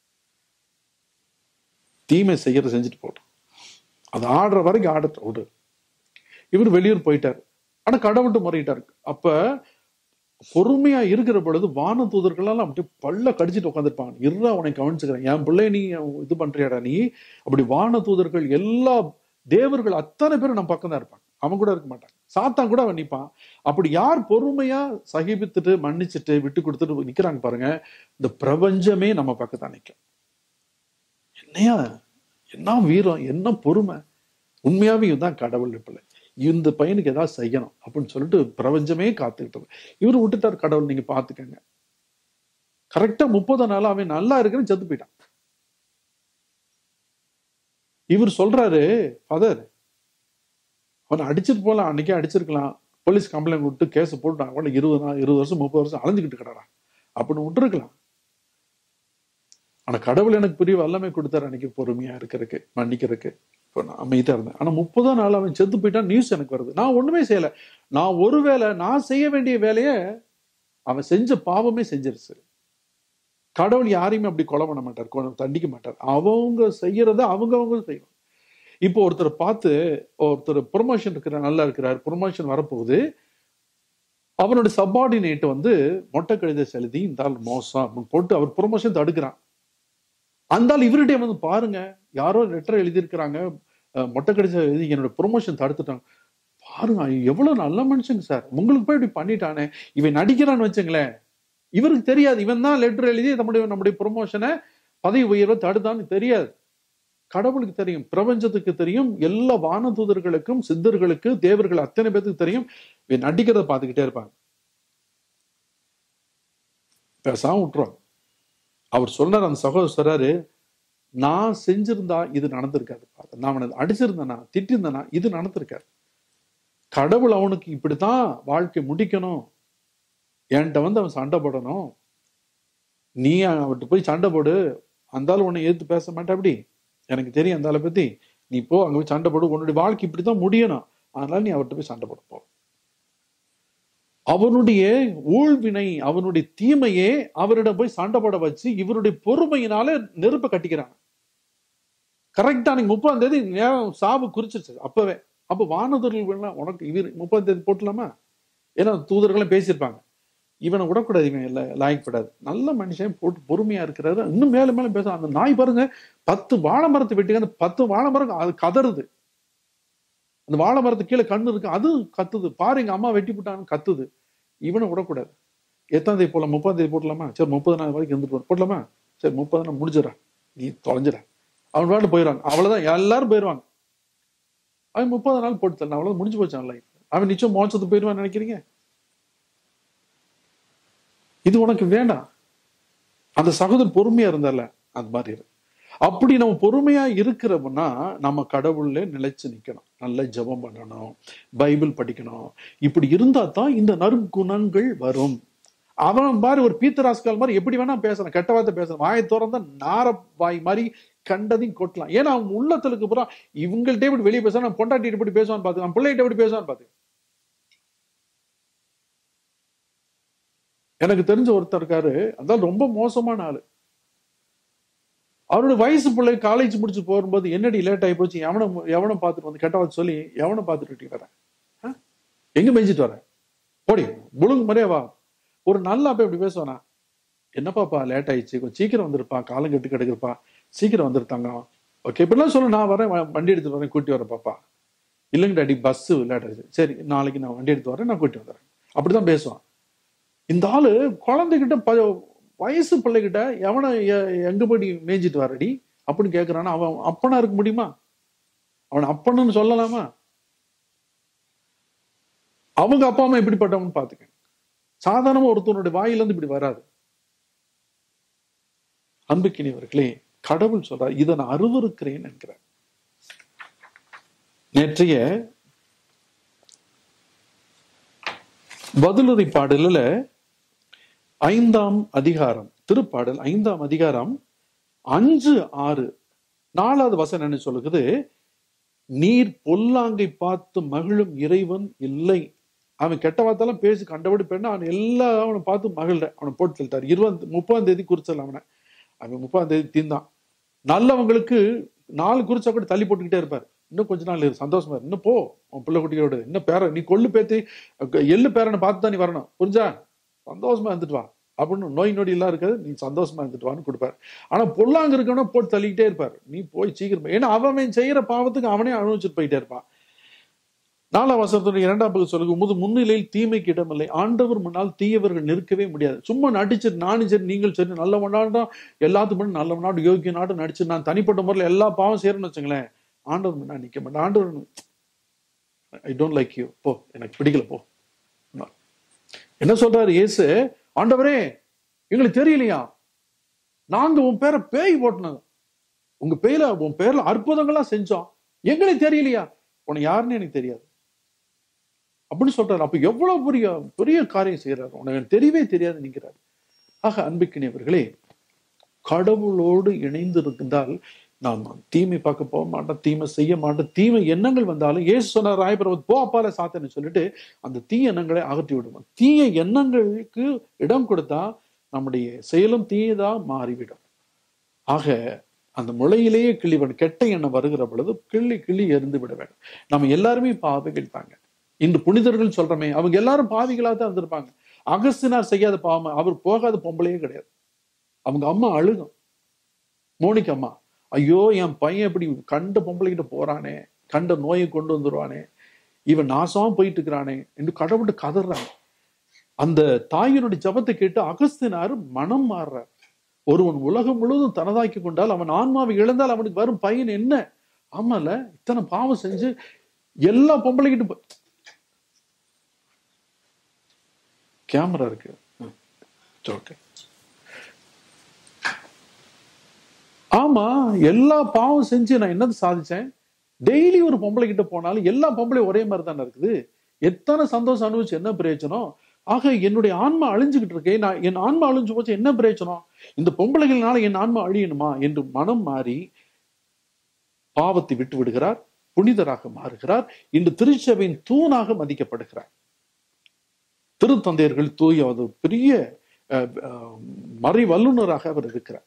S1: தீமை செய்யறத செஞ்சுட்டு போட்டோம் அது ஆடுற வரைக்கும் ஆடட்டும் விடு இவர் வெளியூர் போயிட்டார் ஆனா கடவுள்கிட்ட முறையிட்டாரு அப்ப பொறுமையா இருக்கிற பொழுது வான தூதர்களெல்லாம் அப்படியே பல்ல கடிச்சிட்டு உட்காந்துருப்பாங்க இருறா உன்னை கவனிச்சுக்கிறேன் என் பிள்ளை நீ இது பண்றியாடா நீ அப்படி வான தூதர்கள் எல்லா தேவர்கள் அத்தனை பேரும் நம்ம பக்கம் தான் இருப்பாங்க அவன் கூட இருக்க மாட்டாங்க சாத்தான் கூட அவன் நிப்பான் அப்படி யார் பொறுமையா சகிப்பித்துட்டு மன்னிச்சுட்டு விட்டு கொடுத்துட்டு நிக்கிறாங்க பாருங்க இந்த பிரபஞ்சமே நம்ம பக்கத்தான் நிக்கும் என்னையா என்ன வீரம் என்ன பொறுமை உண்மையாவே இதுதான் கடவுள் பிள்ளை இந்த பையனுக்கு ஏதாவது செய்யணும் அப்படின்னு சொல்லிட்டு பிரபஞ்சமே காத்துக்கிட்டு இருக்கு. இவர் விட்டுட்டார் கடவுள் நீங்க பாத்துக்கங்க கரெக்டா முப்பது நாள் அவன் நல்லா இருக்குன்னு செத்து போயிட்டான் இவர் சொல்றாரு ஃபாதர் அவனை அடிச்சிட்டு போலாம் அன்னைக்கே அடிச்சிருக்கலாம் போலீஸ் கம்ப்ளைண்ட் விட்டு கேஸ் போட்டான் அவன இருபது நாள் இருபது வருஷம் முப்பது வருஷம் அலைஞ்சுக்கிட்டு கிடடா அப்படின்னு விட்டுருக்கலாம் ஆனா கடவுள் எனக்கு புரிய வல்லமை கொடுத்தாரு அன்னைக்கு பொறுமையா இருக்கிறதுக்கு மன்னிக்கிறதுக்கு இப்போ நான் அமைதியா இருந்தேன் ஆனா முப்பதாம் நாள் அவன் செத்து போயிட்டான் நியூஸ் எனக்கு வருது நான் ஒண்ணுமே செய்யல நான் ஒருவேளை நான் செய்ய வேண்டிய வேலையை அவன் செஞ்ச பாவமே செஞ்சிருச்சு கடவுள் யாரையுமே அப்படி கொலை பண்ண மாட்டார் கொலை- தண்டிக்க மாட்டார் அவங்க செய்யறத அவங்க அவங்க செய்யணும் இப்போ ஒருத்தரை பார்த்து ஒருத்தர் ப்ரொமோஷன் இருக்கிற நல்லா இருக்கிறார் ப்ரொமோஷன் வரப்போகுது அவனுடைய சப்பார்டினேட் வந்து மொட்டை கழுதை செலுத்தி இந்த ஆள் மோசம் அப்படின்னு போட்டு அவர் ப்ரொமோஷன் தடுக்கிறான் அந்த ஆள் இவருடைய வந்து பாருங்க யாரோ லெட்டர் எழுதியிருக்கிறாங்க அஹ், மொட்டை கடிச்ச எழுதி என்னோட ப்ரொமோஷன் தடுத்துட்டாங்க பாருங்க ஐயோ, எவ்வளவு நல்ல மனுஷங்க சார் உங்களுக்கு போய் இப்படி பண்ணிட்டானே இவன் நடிக்கிறான்னு வச்சுங்களேன் இவருக்கு தெரியாது இவன் தான் லெட்டர் எழுதி நம்முடைய நம்முடைய ப்ரொமோஷனை பதவி உயர்வை தடுத்தான்னு தெரியாது கடவுளுக்கு தெரியும் பிரபஞ்சத்துக்கு தெரியும் எல்லா வானதூதர்களுக்கும் சித்தர்களுக்கு தேவர்கள் அத்தனை பேத்துக்கு தெரியும் இவன் நடிக்கிறத பார்த்துக்கிட்டே இருப்பாங்க பேசாம விட்டுருவாங்க அவர் சொன்னார் அந்த சகோதரர் சொல்றாரு நான் செஞ்சிருந்தா இது நடந்திருக்காது பாரு. நான் அவனை அடிச்சிருந்தேனா திட்டிருந்தேனா இது நடந்திருக்காது கடவுள் அவனுக்கு இப்படித்தான் வாழ்க்கை முடிக்கணும் என்கிட்ட வந்து அவன் சண்டை போடணும் நீ அவர்கிட்ட போய் சண்டை போடு அந்த ஆள் உன்னை எதிர்த்து பேச மாட்டா அப்படி எனக்கு தெரியும் அந்த ஆளை பத்தி நீ போ அங்க போய் சண்டை போடு உன்னுடைய வாழ்க்கை இப்படித்தான் முடியணும் அதனால நீ அவர்கிட்ட போய் சண்டை போட போ அவனுடைய ஊழ்வினை அவனுடைய தீமையே அவரிடம் போய் சண்டை போட வச்சு இவருடைய பொறுமையினால நெருப்பை கட்டிக்கிறாங்க கரெக்டா நீங்க முப்பதாம் தேதி நேரம் சாவு குறிச்சிருச்சு அப்பவே அப்ப வானதூர்கள் வேணா உனக்கு இவர் முப்பதாம் தேதி போட்டலாமா ஏன்னா தூதர்களும் பேசியிருப்பாங்க இவனை விடக்கூடாது இவன் இல்லை லாயக்கப்படாது நல்ல மனுஷன் போட்டு பொறுமையா இருக்கிறாரு இன்னும் மேலும் மேலும் பேச அந்த நாய் பாருங்க பத்து வாழை மரத்தை வெட்டி அந்த பத்து வாழை மரம் அது கதறுது அந்த வாழை மரத்து கீழே கண்ணு இருக்கு அது கத்துது பாரு எங்க அம்மா வெட்டி போட்டான்னு கத்துது இவனை விடக்கூடாது எத்தாம் தேதி போடலாம் முப்பதாம் தேதி போடலாமா சரி முப்பது நாள் வரைக்கும் இருந்துட்டு போடலாமா சரி முப்பது நாள் முடிஞ்சிடா நீ தொலைஞ்சிட அவன் பாட்டு போயிடுவாங்க அவ்வளவுதான் எல்லாரும் போயிடுவாங்க அவன் முப்பது நாள் போட்டு தரலாம் அவ்வளவு முடிஞ்சு போச்சு அவன் life. அவன் நிச்சயம் மோட்சத்துக்கு போயிடுவான்னு நினைக்கிறீங்க இது உனக்கு வேண்டாம் அந்த சகோதரர் பொறுமையா இருந்தால அது மாதிரி இரு அப்படி நம்ம பொறுமையா இருக்கிறோம்னா நம்ம கடவுள்ல நிலைச்சு நிக்கணும் நல்ல ஜெபம் பண்ணணும் பைபிள் படிக்கணும் இப்படி இருந்தா தான் இந்த நற்குணங்கள் வரும் அவன் மாதிரி ஒரு பீத்தராஸ்கால் மாதிரி எப்படி வேணா பேசலாம் கெட்ட வார்த்தை பேசலாம் வாயை திறந்தா நார வாய் மாதிரி கண்டதையும் கொட்டலாம் ஏன்னா அவன் உள்ளத்துக்கு பூரா இவங்கள்ட்ட எப்படி வெளியே பேசுவான் நான் பொண்டாட்டிட்டு எப்படி பேசுவான்னு பார்த்து நான் பிள்ளைகிட்ட எப்படி பேசுவான்னு பார்த்து எனக்கு தெரிஞ்ச ஒருத்தர் இருக்காரு அதான் ரொம்ப மோசமான ஆளு அவரோட வயசு பிள்ளை காலேஜ் முடிச்சு போகும்போது என்னடி லேட் ஆகி போச்சு எவனை எவனை பார்த்துட்டு வந்து கெட்ட வார்த்தை சொல்லி எவனை பார்த்துட்டு வரேன் ஆ? எங்க மேய்ஞ்சிட்டு வரேன் போடி புழுங்கு மாதிரியே வா ஒரு நல்ல அப்ப இப்படி பேசுவானா என்னப்பாப்பா லேட் ஆயிடுச்சு கொஞ்சம் சீக்கிரம் வந்துருப்பா காலம் கெட்டு கிடக்குறப்பா சீக்கிரம் வந்துருத்தாங்க ஓகே இப்படிலாம் சொல்லு நான் வரேன் வ- வண்டி எடுத்துட்டு வரேன் கூட்டி வரேன் பாப்பா இல்லைங்க டாடி பஸ் லேட் ஆயிடுச்சு சரி நாளைக்கு நான் வண்டி எடுத்து வரேன் நான் கூட்டி வந்துடுறேன் அப்படிதான் பேசுவான் இந்த ஆளு குழந்தைகிட்ட ப வயசு பிள்ளைகிட்ட எவனை எ- எங்க போய் நீ மேய்ஞ்சிட்டு வரடி அப்படின்னு கேக்குறானா அவன் அப்பனா இருக்க முடியுமா அவன் அப்பன்னு சொல்லலாமா அவங்க அப்பா அம்மா எப்படிப்பட்டவன்னு பாத்துக்க சாதாரணமா ஒருத்தனுடைய வாயிலிருந்து இப்படி வராது அன்புக்கினியவர்களே கடவுள் சொல்றார் இதை நான் அருவருக்கிறேன் என்கிறார் நேற்றைய பதிலுரை பாடலில் ஐந்தாம் அதிகாரம் திருப்பாடல் ஐந்தாம் அதிகாரம் அஞ்சு ஆறு நாலாவது வசனம் என்ன சொல்லுகிறது நீர் பொல்லாங்கை பார்த்து மகிழும் இறைவன் இல்லை அவன் கெட்ட வார்த்தைலாம் பேசி கண்டபடி பெண்ணா அவன் எல்லாம் அவனை பார்த்து மகிழ்ற அவனை போட்டு தள்ளிட்டார் இருபது முப்பதாம் தேதி குறிச்சல் அவனை அவன் முப்பதாம் தேதி தீர்ந்தான் நல்லவங்களுக்கு நாலு குறிச்சா கூட தள்ளி போட்டுக்கிட்டே இருப்பார் இன்னும் கொஞ்ச நாள் இரு, சந்தோஷமா இரு. இன்னும் போ உன் பிள்ளை குட்டியோட இன்னும் பேர நீ கொள்ளு பேத்தி அஹ், எள்ளு பேரனை பார்த்து தான் நீ வரணும் புரிஞ்சா சந்தோஷமா இருந்துட்டு வா அப்படின்னு நோய் நொடி எல்லாம் இருக்காது நீ சந்தோஷமா இருந்துட்டு வான்னு கொடுப்பாரு ஆனா பொல்லாங்க இருக்கணும் போட்டு தள்ளிக்கிட்டே இருப்பாரு நீ போய் சீக்கிரம் போ. ஏன்னா அவன் செய்யற பாவத்துக்கு அவனே அனுபவிச்சுட்டு போயிட்டே இருப்பான் நாலாம் வசனத்துடைய இரண்டாம் பகுதி சொல்லுங்க உமது முன்னிலையில் தீமைக்கு இடமில்லை ஆண்டவர் முன்னால் தீயவர்கள் நிற்கவே முடியாது சும்மா நடிச்சு நானும் சரி நீங்கள் சரி நல்லவனாட்டம் எல்லாத்துக்கும் முன்னாடி நல்லவனாட்டம் யோகிய நாட்டம் நடிச்சு நான் தனிப்பட்ட முறையில் எல்லா பாவம் செய்யறேன்னு வச்சுங்களேன் ஆண்டவர் முன்னா நிக்க மாட்டேன் ஆண்டவர் ஐ டோன்ட் லைக் யூ போ எனக்கு பிடிக்கல போ என்ன சொல்றாரு இயேசு ஆண்டவரே எங்களுக்கு தெரியலையா நாங்க உன் பேரை பேய் போட்டனது உங்க பேர்ல உன் பேர்ல அற்புதங்களா செஞ்சோம் எங்களுக்கு தெரியலையா உனக்கு யாருன்னு எனக்கு தெரியாது அப்படின்னு சொல்றாரு அப்ப எவ்வளவு பெரிய பெரிய காரியம் செய்யறாரு உனக்கு எனக்கு தெரியவே தெரியாது நிற்கிறார் ஆக அன்பிக்கினியவர்களே கடவுளோடு இணைந்து இருந்தால் நாம் தீமை பார்க்க போக மாட்டோம் தீமை செய்ய மாட்டோம் தீமை எண்ணங்கள் வந்தாலும் ஏசு சொன்னார் ராயபுரம் போ அப்பால சாத்தன்னு சொல்லிட்டு அந்த தீய எண்ணங்களை அகற்றி விடுவோம் தீய எண்ணங்களுக்கு இடம் கொடுத்தா நம்முடைய செயலும் தீயதா மாறிவிடும் ஆக அந்த முளையிலேயே கிள்ளிவன் கெட்ட எண்ணம் வருகிற பொழுது கிள்ளி கிள்ளி எரிந்து விட வேண்டும் நம்ம எல்லாருமே பாவிகள் தாங்க இன்று புனிதர்கள் சொல்றமே அவங்க எல்லாரும் பாவிகளா தான் இருந்திருப்பாங்க அகஸ்தினார் செய்யாத பாவம் அவர் போகாத பொம்பளையே கிடையாது அவங்க அம்மா அழுகும் மோனிக் அம்மா ஐயோ என் பையன் இப்படி கண்ட பொம்பளைகிட்ட போறானே கண்ட நோயை கொண்டு வந்துருவானே இவன் நாசமா போயிட்டு இருக்கிறானே என்று கடவுள்கிட்ட கதறாங்க அந்த தாயினுடைய ஜபத்தை கேட்டு அகஸ்தினார் மனம் மாறுறார் ஒருவன் உலகம் முழுவதும் தனதாக்கி கொண்டால் அவன் ஆன்மாவை இழந்தால் அவனுக்கு வரும் பயன் என்ன ஆமால இத்தனை பாவம் செஞ்சு எல்லா பொம்பளைகிட்ட போ- கேமரா இருக்கு ஓகே ஆமா எல்லா பாவம் செஞ்சு நான் என்னது சாதிச்சேன் டெய்லி ஒரு பொம்பளை கிட்ட போனாலும் எல்லா பொம்பளையும் ஒரே மாதிரி தானே இருக்குது எத்தனை சந்தோஷம் அனுபவிச்சு என்ன பிரயோஜனம் ஆக என்னுடைய ஆன்மா அழிஞ்சுகிட்டு இருக்கேன் நான் என் ஆன்மா அழிஞ்சு போச்சு என்ன பிரயோஜனம் இந்த பொம்பளைகள்னால என் ஆன்மா அழியணுமா என்று மனம் மாறி பாவத்தை விட்டு விடுகிறார் புனிதராக மாறுகிறார் இன்று திருச்சபையின் தூணாக மதிக்கப்படுகிறார் திருத்தந்தையர்கள் தூய அது பெரிய அஹ், அஹ், மறை வல்லுநராக அவர் இருக்கிறார்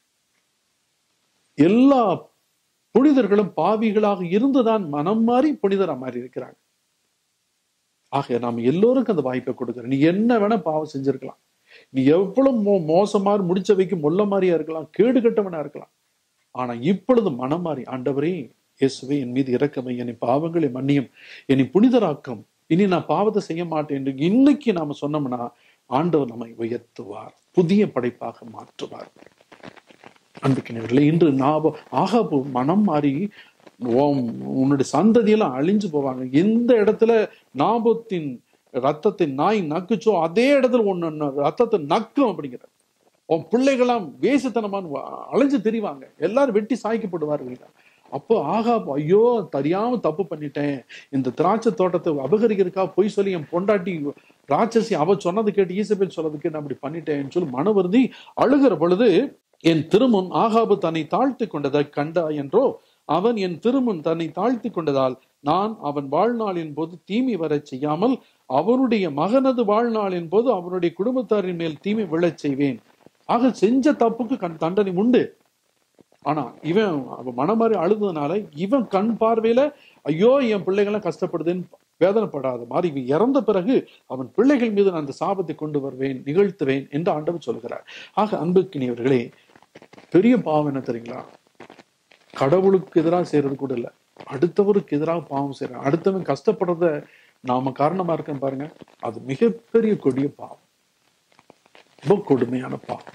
S1: எல்லா புனிதர்களும் பாவிகளாக இருந்துதான் மனம் மாறி புனிதரா மாறி இருக்கிறாங்க ஆக நாம் எல்லோருக்கும் அந்த வாய்ப்பை கொடுக்கிறோம் நீ என்ன வேணா பாவம் செஞ்சிருக்கலாம் நீ எவ்வளவு மோ மோசமா முடிச்ச வைக்கும் முள்ள மாதிரியா இருக்கலாம் கேடு கட்டவனா இருக்கலாம் ஆனா இப்பொழுது மனம் மாறி ஆண்டவரே இயேசுவே என் மீது இறக்கமை என்னை பாவங்களை மன்னியும் என்னை புனிதராக்கம் இனி நான் பாவத்தை செய்ய மாட்டேன் என்று இன்னைக்கு நாம சொன்னோம்னா ஆண்டவர் நம்மை உயர்த்துவார் புதிய படைப்பாக மாற்றுவார் அன்புக்கினவர்களே இன்று நாப ஆகாபு மனம் மாறி உன் உன்னுடைய சந்ததியெல்லாம் அழிஞ்சு போவாங்க எந்த இடத்துல நாபத்தின் ரத்தத்தை நாய் நக்குச்சோ அதே இடத்துல ஒன்னு ரத்தத்தை நக்கும் அப்படிங்கிற உன் பிள்ளைகளாம் வேசுத்தனமான அலைஞ்சு தெரிவாங்க எல்லாரும் வெட்டி சாய்க்கப்படுவார்கள் அப்போ ஆகா ஐயோ தெரியாம தப்பு பண்ணிட்டேன் இந்த திராட்சை தோட்டத்தை அபகரிக்கிறதுக்கா பொய் சொல்லி என் பொண்டாட்டி ராட்சசி அவ சொன்னது கேட்டு ஈசபேல் சொன்னது கேட்டு நான் அப்படி பண்ணிட்டேன்னு சொல்லி மன வருந்தி அழுகிற பொழுது என் திருமுன் ஆகாபு தன்னை தாழ்த்தி கொண்டதை கண்டா என்றோ அவன் என் திருமுன் தன்னை தாழ்த்தி கொண்டதால் நான் அவன் வாழ்நாளின் போது தீமை வரச் செய்யாமல் அவனுடைய மகனது வாழ்நாளின் போது அவனுடைய குடும்பத்தாரின் மேல் தீமை விழச் செய்வேன் ஆக செஞ்ச தப்புக்கு கண் தண்டனை உண்டு ஆனா இவன் அவன் மனமாறி அழுததுனால இவன் கண் பார்வையில ஐயோ என் பிள்ளைகள்லாம் கஷ்டப்படுதுன்னு வேதனைப்படாத மாதிரி இவன் இறந்த பிறகு அவன் பிள்ளைகள் மீது நான் அந்த சாபத்தை கொண்டு வருவேன் நிகழ்த்துவேன் என்று ஆண்டவர் சொல்கிறார் ஆக அன்புக்கினியவர்களே பெரிய பாவம் என்ன தெரியுங்களா கடவுளுக்கு எதிராக செய்யறது கூட இல்லை அடுத்தவருக்கு எதிராக பாவம் செய்யறான் அடுத்தவன் கஷ்டப்படுறத நாம காரணமா இருக்கேன் பாருங்க அது மிகப்பெரிய கொடிய பாவம் ரொம்ப கொடுமையான பாவம்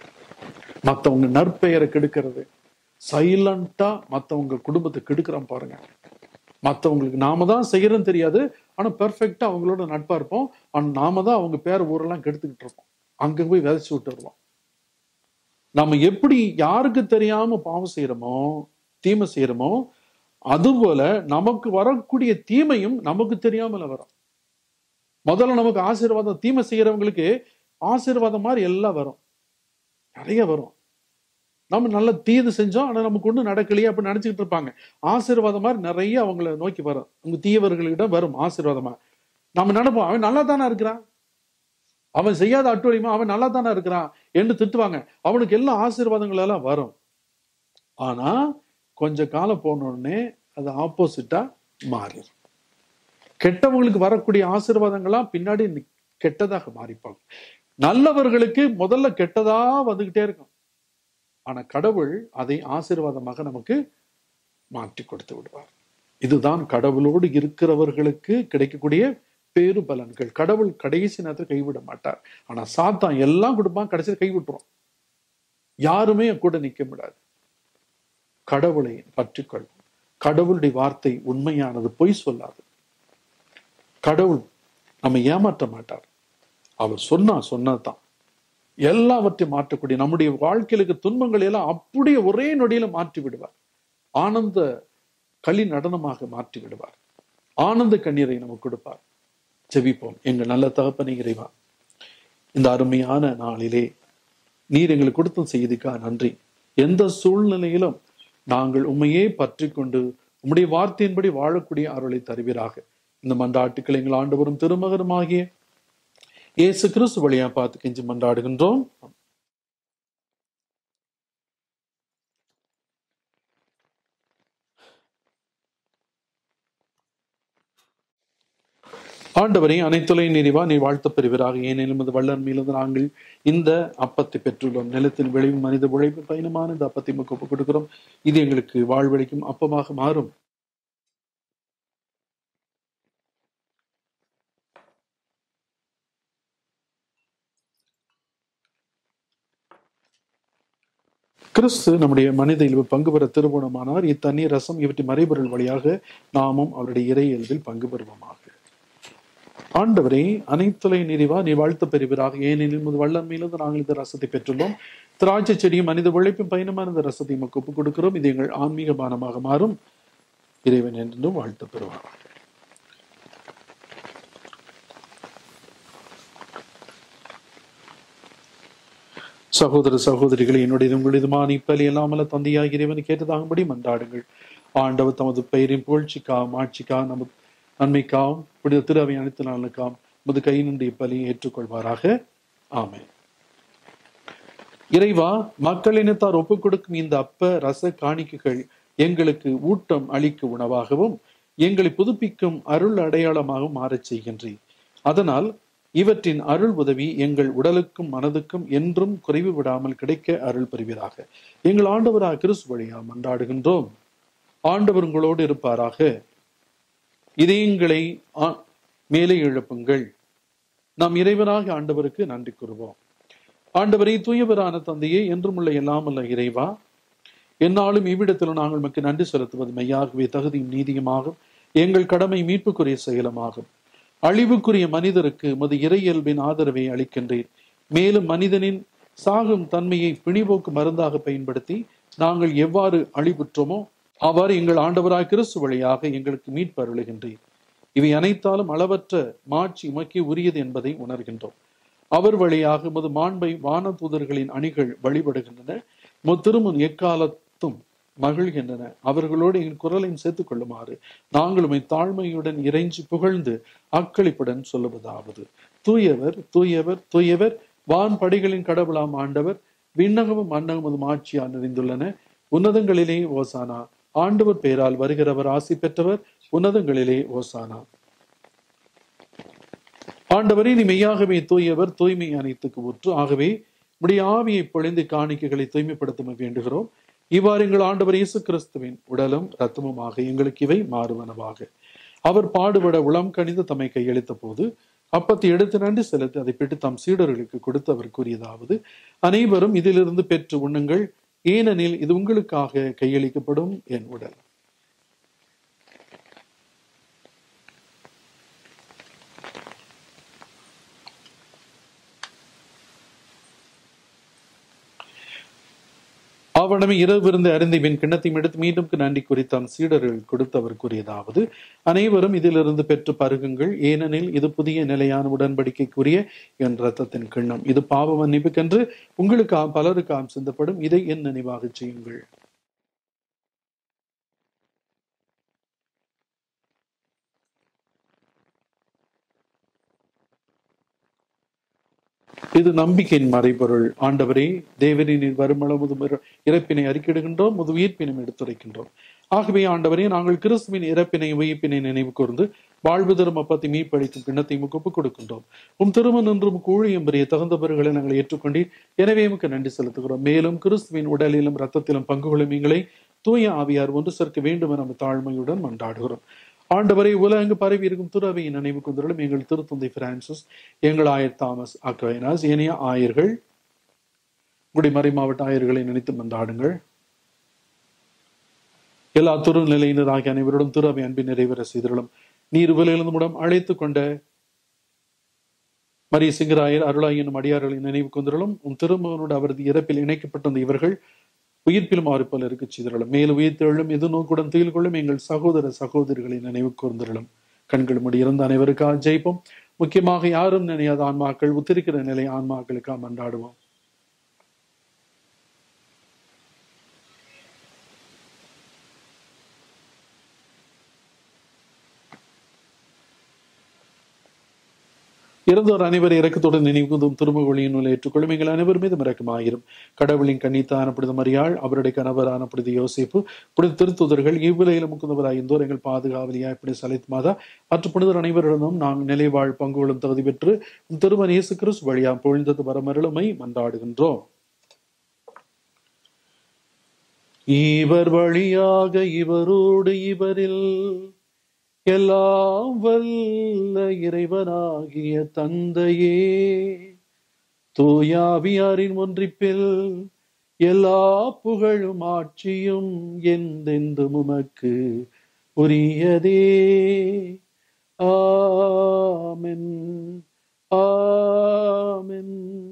S1: மத்தவங்க நற்பெயரை கெடுக்கிறது சைலண்டா மத்தவங்க குடும்பத்தை கெடுக்கிறோம் பாருங்க மத்தவங்களுக்கு நாம தான் செய்யறோம் தெரியாது ஆனா பெர்ஃபெக்டா அவங்களோட நட்பா இருப்போம் ஆனா நாம தான் அவங்க பேர் ஊரெல்லாம் கெடுத்துக்கிட்டு இருப்போம் அங்க போய் விதைச்சு விட்டுருவோம் நம்ம எப்படி யாருக்கு தெரியாம பாவம் செய்யறோமோ தீமை செய்யறோமோ அதுபோல நமக்கு வரக்கூடிய தீமையும் நமக்கு தெரியாமல வரும் முதல்ல நமக்கு ஆசீர்வாதம் தீமை செய்யறவங்களுக்கு ஆசீர்வாதம் மாதிரி எல்லாம் வரும் நிறைய வரும் நம்ம நல்ல தீது செஞ்சோம் ஆனா நமக்கு ஒன்றும் நடக்கலையே அப்படின்னு நினைச்சுக்கிட்டு இருப்பாங்க ஆசீர்வாதம் மாதிரி நிறைய அவங்கள நோக்கி வரும் உங்க தீயவர்களிடம் வரும் ஆசீர்வாதமா நம்ம நினைப்போம் அவன் நல்லா தானே இருக்கிறான் அவன் செய்யாத அட்டுவலியமா அவன் நல்லா தானே இருக்கிறான் என்று திட்டுவாங்க அவனுக்கு எல்லா ஆசீர்வாதங்கள் எல்லாம் வரும் ஆனா கொஞ்ச காலம் போன உடனே அது ஆப்போசிட்டா மாறிடும் கெட்டவங்களுக்கு வரக்கூடிய ஆசீர்வாதங்கள்லாம் பின்னாடி கெட்டதாக மாறிப்பாங்க நல்லவர்களுக்கு முதல்ல கெட்டதா வந்துகிட்டே இருக்கும் ஆனா கடவுள் அதை ஆசீர்வாதமாக நமக்கு மாற்றி கொடுத்து விடுவார் இதுதான் கடவுளோடு இருக்கிறவர்களுக்கு கிடைக்கக்கூடிய பேரு பலன்கள் கடவுள் கடைசி நேரத்தில் கைவிட மாட்டார் ஆனா சாத்தான் எல்லாம் கொடுப்பான் கடைசியில் கைவிட்டுரும் யாருமே கூட நிக்க முடியாது கடவுளை பற்றிக்கொள் கடவுளுடைய வார்த்தை உண்மையானது பொய் சொல்லாது கடவுள் நம்ம ஏமாற்ற மாட்டார் அவர் சொன்னா சொன்னதுதான் எல்லாவற்றையும் மாற்றக்கூடிய நம்முடைய வாழ்க்கையிலுக்கு துன்பங்கள் எல்லாம் அப்படியே ஒரே நொடியில மாற்றி விடுவார் ஆனந்த களி நடனமாக மாற்றி விடுவார் ஆனந்த கண்ணீரை நமக்கு கொடுப்பார் ஜெபிப்போம் எங்க நல்ல தகப்பனை இறைவா இந்த அருமையான நாளிலே நீர் எங்களுக்கு கொடுத்த செய்திக்கா நன்றி எந்த சூழ்நிலையிலும் நாங்கள் உண்மையே பற்றி கொண்டு உம்முடைய வார்த்தையின்படி வாழக்கூடிய அருளை தருவீராக இந்த மன்றாட்டுக்கள் எங்கள் ஆண்டு வரும் திருமகருமாகிய இயேசு கிறிஸ்து வழியா பார்த்து கெஞ்சி மன்றாடுகின்றோம் ஆண்டவரை அனைத்துலை நிறைவா நீ வாழ்த்த பெறுவீராக ஏனெனும் இது வல்லன்மையிலிருந்து நாங்கள் இந்த அப்பத்தை பெற்றுள்ளோம் நிலத்தின் விளைவு மனித உழைப்பு பயணமான இந்த அப்பத்தை நமக்கு ஒப்புக் கொடுக்கிறோம் இது எங்களுக்கு வாழ்வழிக்கும் அப்பமாக மாறும் கிறிஸ்து நம்முடைய மனித இயல்பு பங்கு பெற திருமணமானார் இத்தண்ணீர் ரசம் இவற்றின் மறைபொருள் வழியாக நாமும் அவருடைய இறை இயல்பில் பங்கு பெறுவோமாக ஆண்டவரே அனைத்துலை நிறைவா நீ வாழ்த்து பெறுவீராக ஏனெனில் முது வல்லன்மையிலிருந்து நாங்கள் இந்த ரசத்தை பெற்றுள்ளோம் திராட்சை செடியும் மனித உழைப்பும் பயணமான இந்த ரசத்தை நமக்கு ஒப்புக் கொடுக்கிறோம் இது எங்கள் ஆன்மீக பானமாக மாறும் இறைவன் என்றும் வாழ்த்து பெறுவார் சகோதர சகோதரிகளை என்னுடைய உங்களுடையதுமான இப்பலி இல்லாமல தந்தையாக இறைவன் கேட்டதாகும்படி மன்றாடுங்கள் ஆண்டவர் தமது பெயரின் புகழ்ச்சிக்காகவும் ஆட்சிக்காகவும் நமது நன்மைக்காகவும் புனித திரு அவை அனைத்து நாளுக்காகவும் முது கையினுடைய பலியை ஏற்றுக்கொள்வாராக ஆமை இறைவா மக்களினத்தார் ஒப்புக் கொடுக்கும் இந்த அப்ப ரச காணிக்கைகள் எங்களுக்கு ஊட்டம் அளிக்கும் உணவாகவும் எங்களை புதுப்பிக்கும் அருள் அடையாளமாகவும் மாறச் செய்கின்றேன் அதனால் இவற்றின் அருள் உதவி எங்கள் உடலுக்கும் மனதுக்கும் என்றும் குறைவு விடாமல் கிடைக்க அருள் பெறுவீராக எங்கள் ஆண்டவராக கிறிஸ்து வழியா மன்றாடுகின்றோம் ஆண்டவர் உங்களோடு இருப்பாராக இதயங்களை மேலே எழுப்புங்கள் நாம் இறைவனாக ஆண்டவருக்கு நன்றி கூறுவோம் ஆண்டவரை தூயவரான தந்தையே என்றும் உள்ள எல்லாமல்ல இறைவா என்னாலும் இவ்விடத்தில் நாங்கள் நமக்கு நன்றி செலுத்துவது மெய்யாகவே தகுதியும் நீதியுமாகும் எங்கள் கடமை மீட்புக்குரிய செயலமாகும் அழிவுக்குரிய மனிதருக்கு மது இறையியல்பின் ஆதரவை அளிக்கின்றேன் மேலும் மனிதனின் சாகும் தன்மையை பிணிபோக்கு மருந்தாக பயன்படுத்தி நாங்கள் எவ்வாறு அழிவுற்றோமோ அவ்வாறு எங்கள் ஆண்டவராய் கிறிஸ்து வழியாக எங்களுக்கு மீட்பு அருளுகின்றீர் இவை அனைத்தாலும் அளவற்ற மாட்சி உமக்கே உரியது என்பதை உணர்கின்றோம் அவர் வழியாக உமது மாண்பை வான தூதர்களின் அணிகள் வழிபடுகின்றன உமது திருமுன் எக்காலத்தும் மகிழ்கின்றன அவர்களோடு என் குரலையும் சேர்த்துக் கொள்ளுமாறு நாங்கள் உம்மை தாழ்மையுடன் இறைஞ்சி புகழ்ந்து அக்களிப்புடன் சொல்லுவதாவது தூயவர் தூயவர் தூயவர் வான் படிகளின் கடவுளாம் ஆண்டவர் விண்ணகமும் மன்னகமும் ஆட்சியால் நிறைந்துள்ளன உன்னதங்களிலே ஓசானா ஆண்டவர் பெயரால் வருகிறவர் ஆசி பெற்றவர் உன்னதங்களிலே ஓசானா ஆண்டவரே நீ மெய்யாகவே தூயவர் தூய்மை அனைத்துக்கு ஊற்று ஆகவே உடைய ஆவியை பொழிந்து காணிக்கைகளை தூய்மைப்படுத்த வேண்டுகிறோம் இவ்வாறு எங்கள் ஆண்டவர் இயேசு கிறிஸ்துவின் உடலும் இரத்தமுமாக எங்களுக்கு இவை மாறுவனவாக அவர் பாடுபட உளம் கணிந்து தம்மை கையளித்த போது அப்பத்தை எடுத்து நன்றி செலுத்தி அதை பெற்று தம் சீடர்களுக்கு கொடுத்து அவர் கூறியதாவது அனைவரும் இதிலிருந்து பெற்று உண்ணுங்கள் ஏனெனில் இது உங்களுக்காக கையளிக்கப்படும் என் உடல் அவனமே இரவிருந்து அறிந்து பின் கிண்ணத்தையும் எடுத்து மீண்டும் நன்றி குறித்தான் சீடர்கள் கொடுத்து அவர் கூறியதாவது அனைவரும் இதிலிருந்து பெற்று பருகுங்கள் ஏனெனில் இது புதிய நிலையான உடன்படிக்கைக்குரிய என் ரத்தத்தின் கிண்ணம் இது பாவ மன்னிப்புக்கென்று உங்களுக்கு பலருக்காம் சிந்தப்படும் இதை என் நினைவாக செய்யுங்கள் இது நம்பிக்கையின் மறைபொருள் ஆண்டவரே தேவரின் வருமளவு இறப்பினை அறிக்கிடுகின்றோம் முது உயிர்ப்பினும் எடுத்துரைக்கின்றோம் ஆகவே ஆண்டவரே நாங்கள் கிறிஸ்துவின் இறப்பினை உயிர்ப்பினை நினைவு கூர்ந்து வாழ்வு தரும் அப்பத்தை மீட்பளிக்கும் கிண்ணத்தை முகப்பு கொடுக்கின்றோம் உம் திருமணம் என்றும் கூழியும் பெரிய தகுந்தவர்களை நாங்கள் ஏற்றுக்கொண்டீர் எனவே உமக்கு நன்றி செலுத்துகிறோம் மேலும் கிறிஸ்துவின் உடலிலும் ரத்தத்திலும் பங்குகளும் எங்களை தூய ஆவியார் ஒன்று சேர்க்க வேண்டும் என நம்ம தாழ்மையுடன் மன்றாடுகிறோம் ஆண்டவரை உலகங்கு பரவி இருக்கும் துறவையின் நினைவு கொண்டுள்ள எங்கள் திருத்தந்தை பிரான்சிஸ் எங்கள் ஆயர் தாமஸ் அக்வைனாஸ் ஏனைய ஆயர்கள் குடிமறை மாவட்ட ஆயர்களை நினைத்து மன்றாடுங்கள் எல்லா துரு நிலையினராகிய அனைவருடன் துறவை அன்பின் நிறைவேற செய்திருளும் நீர் உலகிலிருந்து மூலம் அழைத்து கொண்ட மரிய சிங்கராயர் அருளாய் என்னும் அடியார்களின் நினைவு கொண்டிருளும் உன் திருமகனோடு அவரது இறப்பில் இணைக்கப்பட்டிருந்த இவர்கள் உயிர்ப்பிலும் ஆறுப்பல் இருக்க செய்திருளும் மேலும் உயிர்த்தெழும் எது நோக்குடன் துயில் கொள்ளும் எங்கள் சகோதர சகோதரிகளை நினைவு கூர்ந்திருளும் கண்கள் முடி இருந்த அனைவருக்காக ஜெயிப்போம் முக்கியமாக யாரும் நினையாத ஆன்மாக்கள் உத்திருக்கிற நிலை ஆன்மாக்களுக்காக மன்றாடுவோம் இறந்தோர் அனைவர் இறக்கத்துடன் நினைவுந்தும் திருமொழியின் நூலை ஏற்றுக்கொள்ளும் எங்கள் அனைவர் மீதும் இறக்கமாயிரும் கடவுளின் கண்ணித்தான புனித மரியாள் அவருடைய கணவரான புனித யோசிப்பு புனித திருத்துதர்கள் இவ்விலையில முக்குந்தவராய் இருந்தோர் எங்கள் பாதுகாவலியாய் இப்படி சலித் மாதா மற்ற புனிதர் அனைவரிடமும் நாங்கள் நிலைவாழ் பங்குகளும் தகுதி பெற்று திருமன் இயேசு கிறிஸ்து வழியா பொழிந்தது வரமருளுமை மன்றாடுகின்றோம் இவர் வழியாக இவரோடு இவரில் எல்லாம் வல்ல இறைவனாகிய தந்தையே தூயாவியாரின் ஒன்றிப்பில் எல்லா புகழும் ஆட்சியும் எந்தெந்தும் உமக்கு உரியதே ஆமென் ஆமென்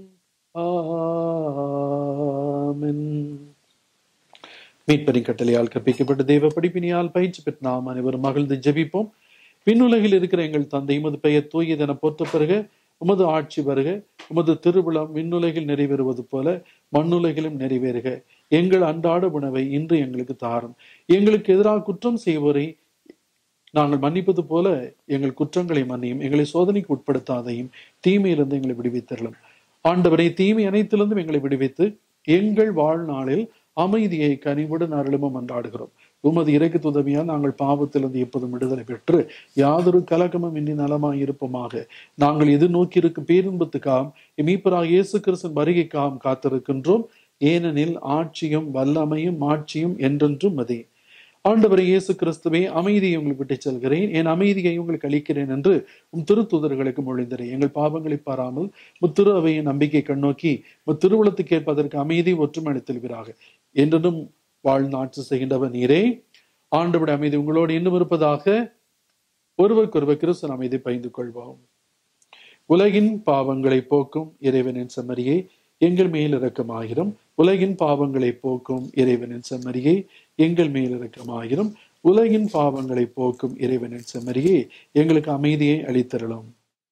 S1: ஆமென் மீட்பரின் கட்டளையால் கற்பிக்கப்பட்ட தெய்வ படிப்பினியால் பயிற்சி பெற்ற நாம் அனைவரும் மகிழ்ந்து ஜெபிப்போம் விண்ணுலகில் இருக்கிற எங்கள் தந்தை உமது பெயர் தூயதென போற்ற பிறக உமது ஆட்சி வருக உமது திருவிழா விண்ணுலகில் நிறைவேறுவது போல மண்ணுலகிலும் நிறைவேறுக எங்கள் அன்றாட உணவை இன்று எங்களுக்கு தாரும் எங்களுக்கு எதிராக குற்றம் செய்வோரை நாங்கள் மன்னிப்பது போல எங்கள் குற்றங்களை மன்னியும் எங்களை சோதனைக்கு உட்படுத்தாதையும் தீமையிலிருந்து எங்களை விடுவித்தரலும் ஆண்டவரை தீமை அனைத்திலிருந்தும் எங்களை விடுவித்து எங்கள் வாழ்நாளில் அமைதியை கனிவுடன் அருளுமும் அன்றாடுகிறோம் உமது இறைக்கு உதவியால் நாங்கள் பாவத்திலிருந்து எப்போதும் விடுதலை பெற்று யாதொரு கலக்கமும் இன்றி நலமாய் இருப்போமாக நாங்கள் எதிர்நோக்கி இருக்கும் பேரின்பத்துக்காம் மீப்பராக இயேசு கிறிஸ்தன் வருகைக்காம் காத்திருக்கின்றோம் ஏனெனில் ஆட்சியும் வல்லமையும் ஆட்சியும் என்றென்றும் மதே ஆண்டவரை இயேசு கிறிஸ்துவே அமைதியை உங்களுக்கு விட்டுச் செல்கிறேன் என் அமைதியை உங்களுக்கு அளிக்கிறேன் என்று உம் திருத்துதர்களுக்கு மொழிந்தரேன் எங்கள் பாவங்களை பாராமல் முத்திரு அவையை நம்பிக்கை கண்ணோக்கி முத்திருவுளத்துக்கு ஏற்பதற்கு அமைதி ஒற்றுமை அளித்தல்கிறாக என்றும் வாழ்நாட்சி செய்கின்றவர் நீரே ஆண்டவருடைய அமைதி உங்களோடு இன்னும் இருப்பதாக ஒருவருக்கொருவர் கிறிஸ்தன் அமைதி பகிர்ந்து கொள்வோம் உலகின் பாவங்களை போக்கும் இறைவனின் செம்மறியை எங்கள் மேல் இரக்கமாயிரும் உலகின் பாவங்களை போக்கும் இறைவனின் செம்மறியே எங்கள் மேல் இரக்கமாயிரும் உலகின் பாவங்களை போக்கும் இறைவனின் செம்மறியே எங்களுக்கு அமைதியை அளித்தரலும்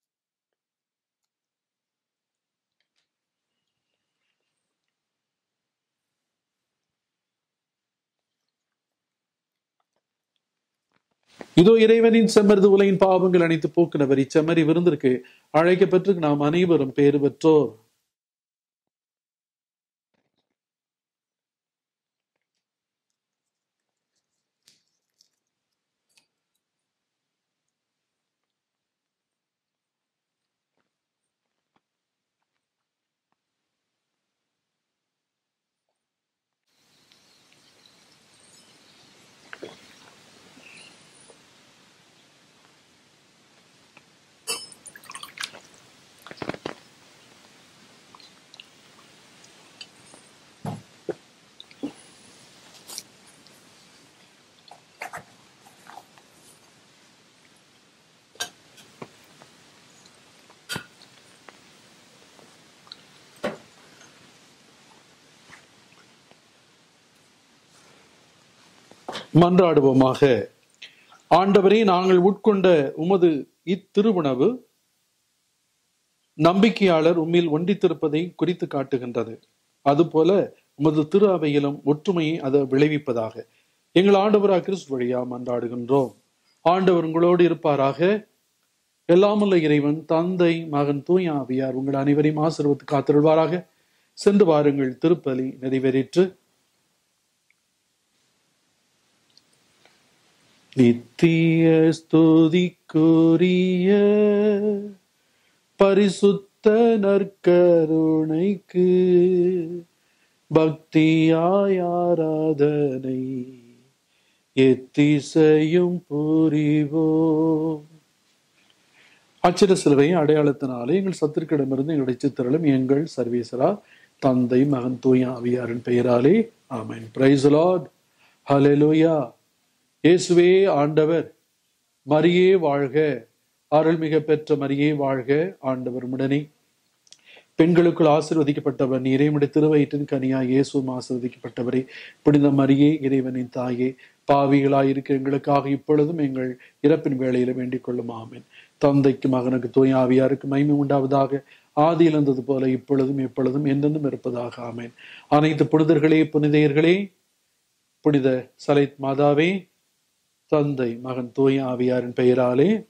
S1: இதோ இறைவனின் செம்மருது உலகின் பாவங்கள் அனைத்து போக்குனவர் இச்செம்மறி விருந்திற்கு அழைக்கப்பட்டு நாம் அனைவரும் பேறு பெற்றோர் மன்றாடுவோமாக ஆண்டவரே நாங்கள் உட்கொண்ட உமது இத்திருவுணவு நம்பிக்கையாளர் உம்மில் ஒன்றித்திருப்பதை குறித்து காட்டுகின்றது அதுபோல உமது திரு அவையிலும் ஒற்றுமையை அது விளைவிப்பதாக எங்கள் ஆண்டவரா கிறிஸ்து வழியா மன்றாடுகின்றோம் ஆண்டவர் உங்களோடு இருப்பாராக எல்லாமுள்ள இறைவன் தந்தை மகன் தூய ஆவியார் உங்கள் அனைவரையும் ஆசீர்வத்து காத்திருவாராக சென்று வாருங்கள் திருப்பலி நிறைவேறிற்று நித்திய ஸ்துதிக்குரிய பரிசுத்த நற்கருணைக்கு பக்தியாய் ஆராதனை எத்திசையும் புரிவோம் அச்சிட சிலுவை அடையாளத்தினாலே எங்கள் சத்துருக்கிடமிருந்து எங்களுடைய சித்திரலும் எங்கள் சர்வீசரா தந்தை மகன் தூய ஆவியாரின் பெயராலே ஆமென் பிரைஸ் லார்ட் ஹalleluya இயேசுவே ஆண்டவர் மரியே வாழ்க அருள்மிக பெற்ற மரியே வாழ்க ஆண்டவர் உடனே பெண்களுக்குள் ஆசிர்வதிக்கப்பட்டவர் நீரைமுடைய திருவயிற்றின் கனியா இயேசுவும் ஆசிர்வதிக்கப்பட்டவரே புனித மரியே இறைவனின் தாயே பாவிகளாய் இருக்க எங்களுக்காக இப்பொழுதும் எங்கள் இறப்பின் வேளையில வேண்டிக் கொள்ளும் ஆமென் தந்தைக்கு மகனுக்கு தூய ஆவியாருக்கு மகிமை உண்டாவதாக ஆதியில் இருந்தது போல இப்பொழுதும் எப்பொழுதும் என்றென்றும் இருப்பதாக ஆமென் அனைத்து புனிதர்களே புனிதையர்களே புனித சலைத் மாதாவே தந்தை மகன் தூய ஆவியாரின் பெயராலே